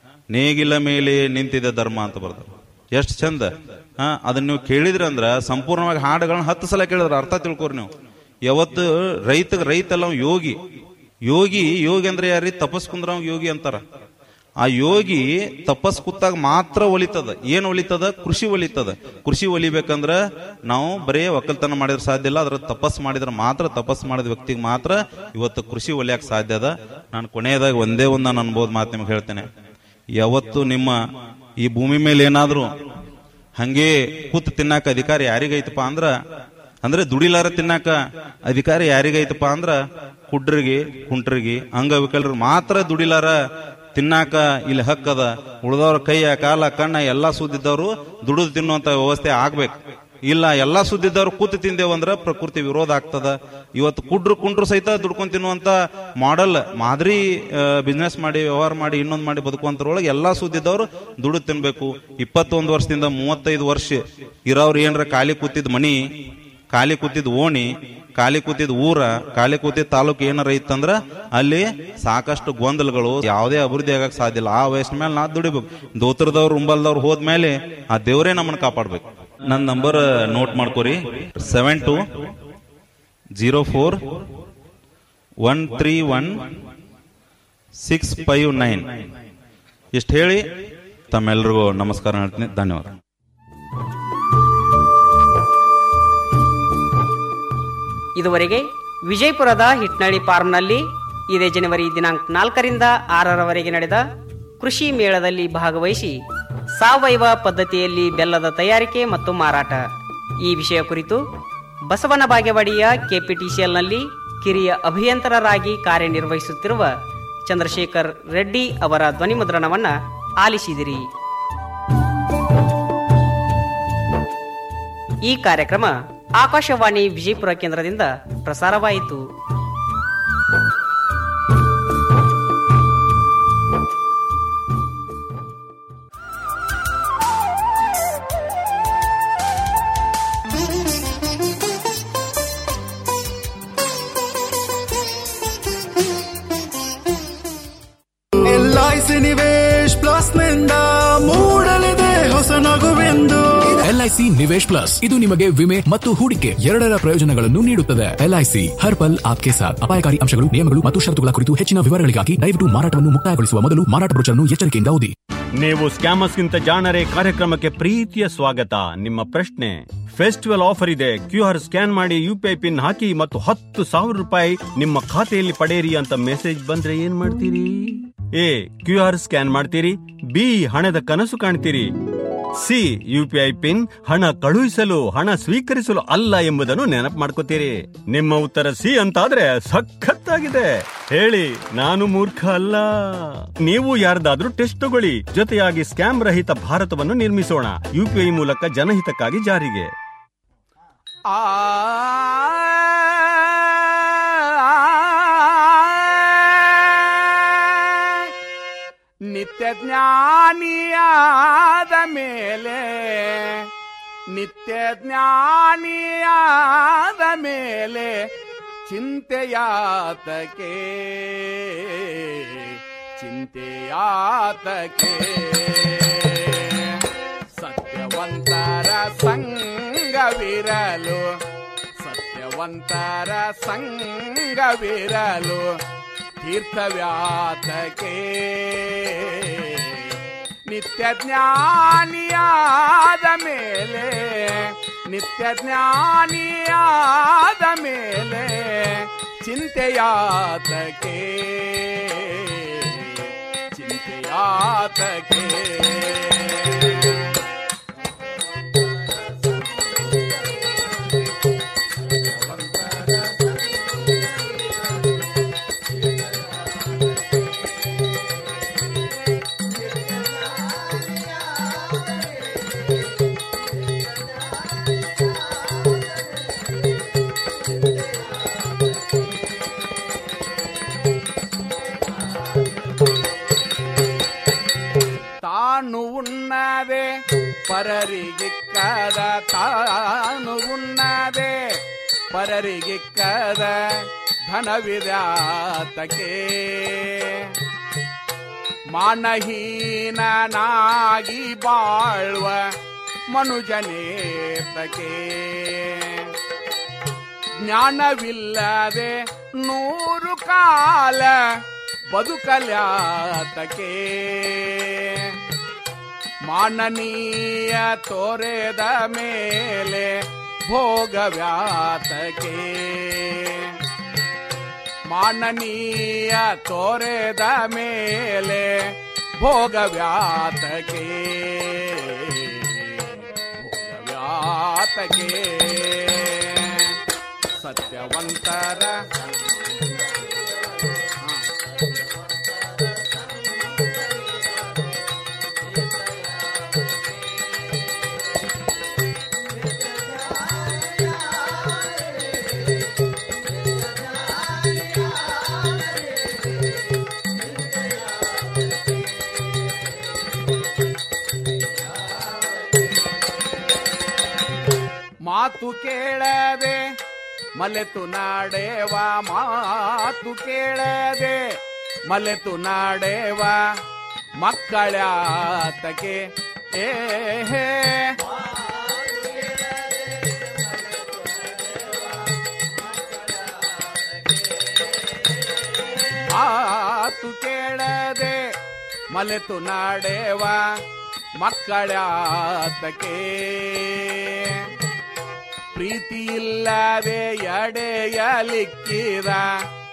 ನೇಗಿಲ ಮೇಲೆ ನಿಂತಿದೆ ಧರ್ಮ ಅಂತ ಬರ್ದಾರ ಎಷ್ಟು ಚಂದ ಹಾ ಅದನ್ನ ನೀವು ಕೇಳಿದ್ರಿ ಅಂದ್ರ ಸಂಪೂರ್ಣವಾಗಿ ಹಾಡುಗಳನ್ನ ಹತ್ತು ಸಲ ಕೇಳಿದ್ರ ಅರ್ಥ ತಿಳ್ಕೊರಿ ನೀವು ಯಾವತ್ತು ರೈತ ರೈತ ಅಲ್ಲ ಅವ ಯೋಗಿ ಯೋಗಿ ಯೋಗಿ ಅಂದ್ರೆ ಯಾರಿ ತಪಸ್ ಕುಂದ್ರ ಅವ ಯೋಗಿ ಅಂತಾರ ಆ ಯೋಗಿ ತಪಸ್ ಕೂತಾಗ ಮಾತ್ರ ಒಲಿತದ ಏನ್ ಒಲಿತದ ಕೃಷಿ ಒಲಿತದ ಕೃಷಿ ಒಲಿಬೇಕಂದ್ರ ನಾವು ಬರೇ ಒಕ್ಕಲ್ತನ ಮಾಡಿದ್ರೆ ಸಾಧ್ಯ ಇಲ್ಲ ಅದ್ರ ತಪಸ್ ಮಾಡಿದ್ರೆ ಮಾತ್ರ ತಪಸ್ ಮಾಡಿದ ವ್ಯಕ್ತಿಗೆ ಮಾತ್ರ ಇವತ್ತು ಕೃಷಿ ಒಲಿಯಕ್ ಸಾಧ್ಯ ಅದ ನಾನು ಕೊನೆಯದಾಗ ಒಂದೇ ಒಂದು ನಾನು ಅನ್ಬೋದು ಮಾತು ನಿಮ್ಗೆ ಹೇಳ್ತೇನೆ ಯಾವತ್ತು ನಿಮ್ಮ ಈ ಭೂಮಿ ಮೇಲೆ ಏನಾದ್ರು ಹಂಗೆ ಕೂತ್ ತಿನ್ನಾಕ ಅಧಿಕಾರ ಯಾರಿಗೈತಪ್ಪ ಅಂದ್ರ ಅಂದ್ರೆ ದುಡಿಲಾರ ತಿನ್ನಾಕ ಅಧಿಕಾರ ಯಾರಿಗೈತಪ್ಪ ಅಂದ್ರ ಕುಡ್ರಿಗೆ ಕುಂಟ್ರಿಗೆ ಅಂಗವಿಕಲರು ಮಾತ್ರ ದುಡಿಲಾರ ತಿನ್ನಾಕ ಇಲ್ಲಿ ಹಕ್ಕದ ಉಳಿದವ್ರ ಕೈಯ ಕಾಲ ಕಣ್ಣ ಎಲ್ಲಾ ಸುದ್ದಿದ್ದವರು ದುಡಿದು ತಿನ್ನುವಂತ ವ್ಯವಸ್ಥೆ ಆಗ್ಬೇಕು ಇಲ್ಲ ಎಲ್ಲಾ ಸುದ್ದಿದ್ದವ್ರು ಕೂತು ತಿಂದೇವಂದ್ರ ಪ್ರಕೃತಿ ವಿರೋಧ ಆಗ್ತದ ಇವತ್ತು ಕುಡ್ರು ಕುಂಡ್ರು ಸಹಿತ ದುಡ್ಕೊಂಡ್ ತಿನ್ನುವಂತ ಮಾಡೆಲ್ ಮಾದರಿ ಬಿಸ್ನೆಸ್ ಮಾಡಿ ವ್ಯವಹಾರ ಮಾಡಿ ಇನ್ನೊಂದ್ ಮಾಡಿ ಬದುಕುವಂತರೊಳಗೆ ಎಲ್ಲಾ ಸುದ್ದಿದ್ದವ್ರು ದುಡ್ದು ತಿನ್ಬೇಕು ಇಪ್ಪತ್ತೊಂದು ವರ್ಷದಿಂದ ಮೂವತ್ತೈದು ವರ್ಷ ಇರೋರು ಏನ್ರ ಖಾಲಿ ಕೂತಿದ್ ಮನಿ ಖಾಲಿ ಕೂತಿದ್ ಓಣಿ ಖಾಲಿ ಕೂತಿದ್ ಊರ ಖಾಲಿ ಕೂತಿದ್ ತಾಲೂಕು ಏನಾರ ಇತ್ತಂದ್ರ ಅಲ್ಲಿ ಸಾಕಷ್ಟು ಗೊಂದಲಗಳು ಯಾವುದೇ ಅಭಿವೃದ್ಧಿ ಆಗಕ್ ಸಾಧ್ಯ ಇಲ್ಲ ಆ ವಯಸ್ಸಿನ ಮೇಲೆ ನಾ ದುಡಿಬೇಕು ದೋತ್ರದವ್ರು ಉಂಬಲ್ದವ್ರು ಹೋದ್ಮೇಲೆ ಆ ದೇವರೇ ನಮ್ಮನ್ನ ಕಾಪಾಡ್ಬೇಕು ನನ್ನ ನಂಬರ್ ನೋಟ್ ಮಾಡ್ಕೋರಿ seven two zero four one three one six five nine ಇಷ್ಟು ಹೇಳಿ ತಮ್ಮೆಲ್ರಿಗೂ ನಮಸ್ಕಾರ ಹೇಳ್ತೀನಿ ಧನ್ಯವಾದ ಇದುವರೆಗೆ ವಿಜಯಪುರದ ಹಿಟ್ನಳ್ಳಿ ಫಾರ್ಮ್ನಲ್ಲಿ ಇದೇ ಜನವರಿ ದಿನಾಂಕ ನಾಲ್ಕರಿಂದ ಆರರವರೆಗೆ ನಡೆದ ಕೃಷಿ ಮೇಳದಲ್ಲಿ ಭಾಗವಹಿಸಿ ಸಾವಯವ ಪದ್ಧತಿಯಲ್ಲಿ ಬೆಲ್ಲದ ತಯಾರಿಕೆ ಮತ್ತು ಮಾರಾಟ ಈ ವಿಷಯ ಕುರಿತು ಬಸವನ ಬಾಗೇವಾಡಿಯ ಕೆಪಿಟಿಸಿಎಲ್ನಲ್ಲಿ ಕಿರಿಯ ಅಭಿಯಂತರರಾಗಿ ಕಾರ್ಯನಿರ್ವಹಿಸುತ್ತಿರುವ ಚಂದ್ರಶೇಖರ್ ರೆಡ್ಡಿ ಅವರ ಧ್ವನಿಮುದ್ರಣವನ್ನ ಆಲಿಸಿದಿರಿ ಈ ಕಾರ್ಯಕ್ರಮ ಆಕಾಶವಾಣಿ ವಿಜಯಪುರ ಕೇಂದ್ರದಿಂದ ಪ್ರಸಾರವಾಯಿತು L I C Nivesh plus ನಿಂದ ಮೂಡಲಿದೆ ಹೊಸ ನಗುವೆಂದು ಎಲ್ಐಸಿ ನಿವೇಶ್ ಪ್ಲಸ್ ಇದು ನಿಮಗೆ ವಿಮೆ ಮತ್ತು ಹೂಡಿಕೆ ಎರಡರ ಪ್ರಯೋಜನಗಳನ್ನು ನೀಡುತ್ತದೆ ಎಲ್ಐಸಿ ಹರ್ ಪಲ್ ಆಪ್ಕೆ ಸಾಥ್ ಅಪಾಯಕಾರಿ ಅಂಶಗಳು ನಿಯಮಗಳು ಮತ್ತು ಷರತ್ತುಗಳ ಕುರಿತು ಹೆಚ್ಚಿನ ವಿವರಗಳಿಗಾಗಿ ದಯವಿಟ್ಟು ಮಾರಾಟವನ್ನು ಮುಕ್ತಾಯಗೊಳಿಸುವ ಮೊದಲು ಮಾರಾಟ ಬ್ರೋಚರ್ನ್ನು ಎಚ್ಚರಿಕೆಯಿಂದ ಓದಿ ನೀವು ಸ್ಕ್ಯಾಮರ್ಸ್ಗಿಂತ ಜಾಣರೆ ಕಾರ್ಯಕ್ರಮಕ್ಕೆ ಪ್ರೀತಿಯ ಸ್ವಾಗತ ನಿಮ್ಮ ಪ್ರಶ್ನೆ ಫೆಸ್ಟಿವಲ್ ಆಫರ್ ಇದೆ ಕ್ಯೂ ಆರ್ ಸ್ಕ್ಯಾನ್ ಮಾಡಿ ಯು ಪಿ ಐ ಪಿನ್ ಹಾಕಿ ಮತ್ತು ಹತ್ತು ಸಾವಿರ ರೂಪಾಯಿ ನಿಮ್ಮ ಖಾತೆಯಲ್ಲಿ ಪಡೆಯಿರಿ ಅಂತ ಮೆಸೇಜ್ ಬಂದ್ರೆ ಏನ್ ಮಾಡ್ತೀರಿ ಎ ಕ್ಯೂ ಆರ್ ಸ್ಕ್ಯಾನ್ ಮಾಡ್ತೀರಿ ಬಿ ಹಣದ ಕನಸು ಕಾಣ್ತೀರಿ C U P I pin ಹಣ ಕಳುಹಿಸಲು ಹಣ ಸ್ವೀಕರಿಸಲು ಅಲ್ಲ ಎಂಬುದನ್ನು ನೆನಪು ಮಾಡ್ಕೋತೀರಿ ನಿಮ್ಮ ಉತ್ತರ ಸಿ ಅಂತಾದ್ರೆ ಸಖತ್ ಗೊತ್ತಾಗಿದೆ ಹೇಳಿ ನಾನು ಮೂರ್ಖ ಅಲ್ಲ ನೀವು ಯಾರ್ದಾದ್ರೂ ಟೆಸ್ಟ್ ತಗೊಳ್ಳಿ ಜೊತೆಯಾಗಿ ಸ್ಕ್ಯಾಮ್ ರಹಿತ ಭಾರತವನ್ನು ನಿರ್ಮಿಸೋಣ ಯುಪಿಐ ಮೂಲಕ ಜನಹಿತಕ್ಕಾಗಿ ಜಾರಿಗೆ ನಿತ್ಯ ಜ್ಞಾನಿಯಾದ ಮೇಲೆ ನಿತ್ಯ ಜ್ಞಾನಿಯಾದ ಮೇಲೆ ಚಿಂತೆಯಾತಕೆ ಚಿಂತೆಯಾತಕೆ ಸತ್ಯವಂತರ ಸಂಗವಿರಲು ಸತ್ಯವಂತರ ಸಂಗವಿರಲು ತೀರ್ಥವ್ಯಾತಕೆ ನಿತ್ಯ ಜ್ಞಾನಿಯಾದ ಮೇಲೆ ನಿತ್ಯ ಜ್ಞಾನಿಯಾದ ಮೇಲೆ ಚಿಂತೆಯಾತಕೆ ಚಿಂತೆಯಾತಕೆ ತಾನು ಉಣ್ಣದೆ ಪರರಿಗಿಕ್ಕದ ತಾನು ಉಣ್ಣದೆ ಪರರಿಗಿಕ್ಕದ ಧನವಿದಾತಕೆ ಮಾನಹೀನನಾಗಿ ಬಾಳ್ವ ಮನುಜನೇತಕೆ ಜ್ಞಾನವಿಲ್ಲದೆ ನೂರು ಕಾಲ ಬದುಕಲ್ಯಾತಕೆ ಮಾನನೀಯ ತೋರೆದ ಮೇಲೆ ಭೋಗವ್ಯಾತಕೆ ಮಾನನೀಯ ತೋರೆದ ಮೇಲೆ ಭೋಗವ್ಯಾತಕೆ ಭೋಗವ್ಯಾತಕೆ ಸತ್ಯವಂತರ ಮಾತು ಕೇಳದೆ ಮಲೆತು ನಾಡೇವ ಮಾತು ಕೇಳದೆ ಮಲೆತು ನಾಡೇವ ಮಕ್ಕಳ್ಯಾತಕೆ ಏ ಹೇ ಮಾತು ಕೇಳದೆ ಮಲೆತು ನಾಡೇವ ಮಕ್ಕಳ್ಯಾತಕೆ ಪ್ರೀತಿ ಇಲ್ಲದೆ ಎಡೆಯಲಿಕ್ಕಿದ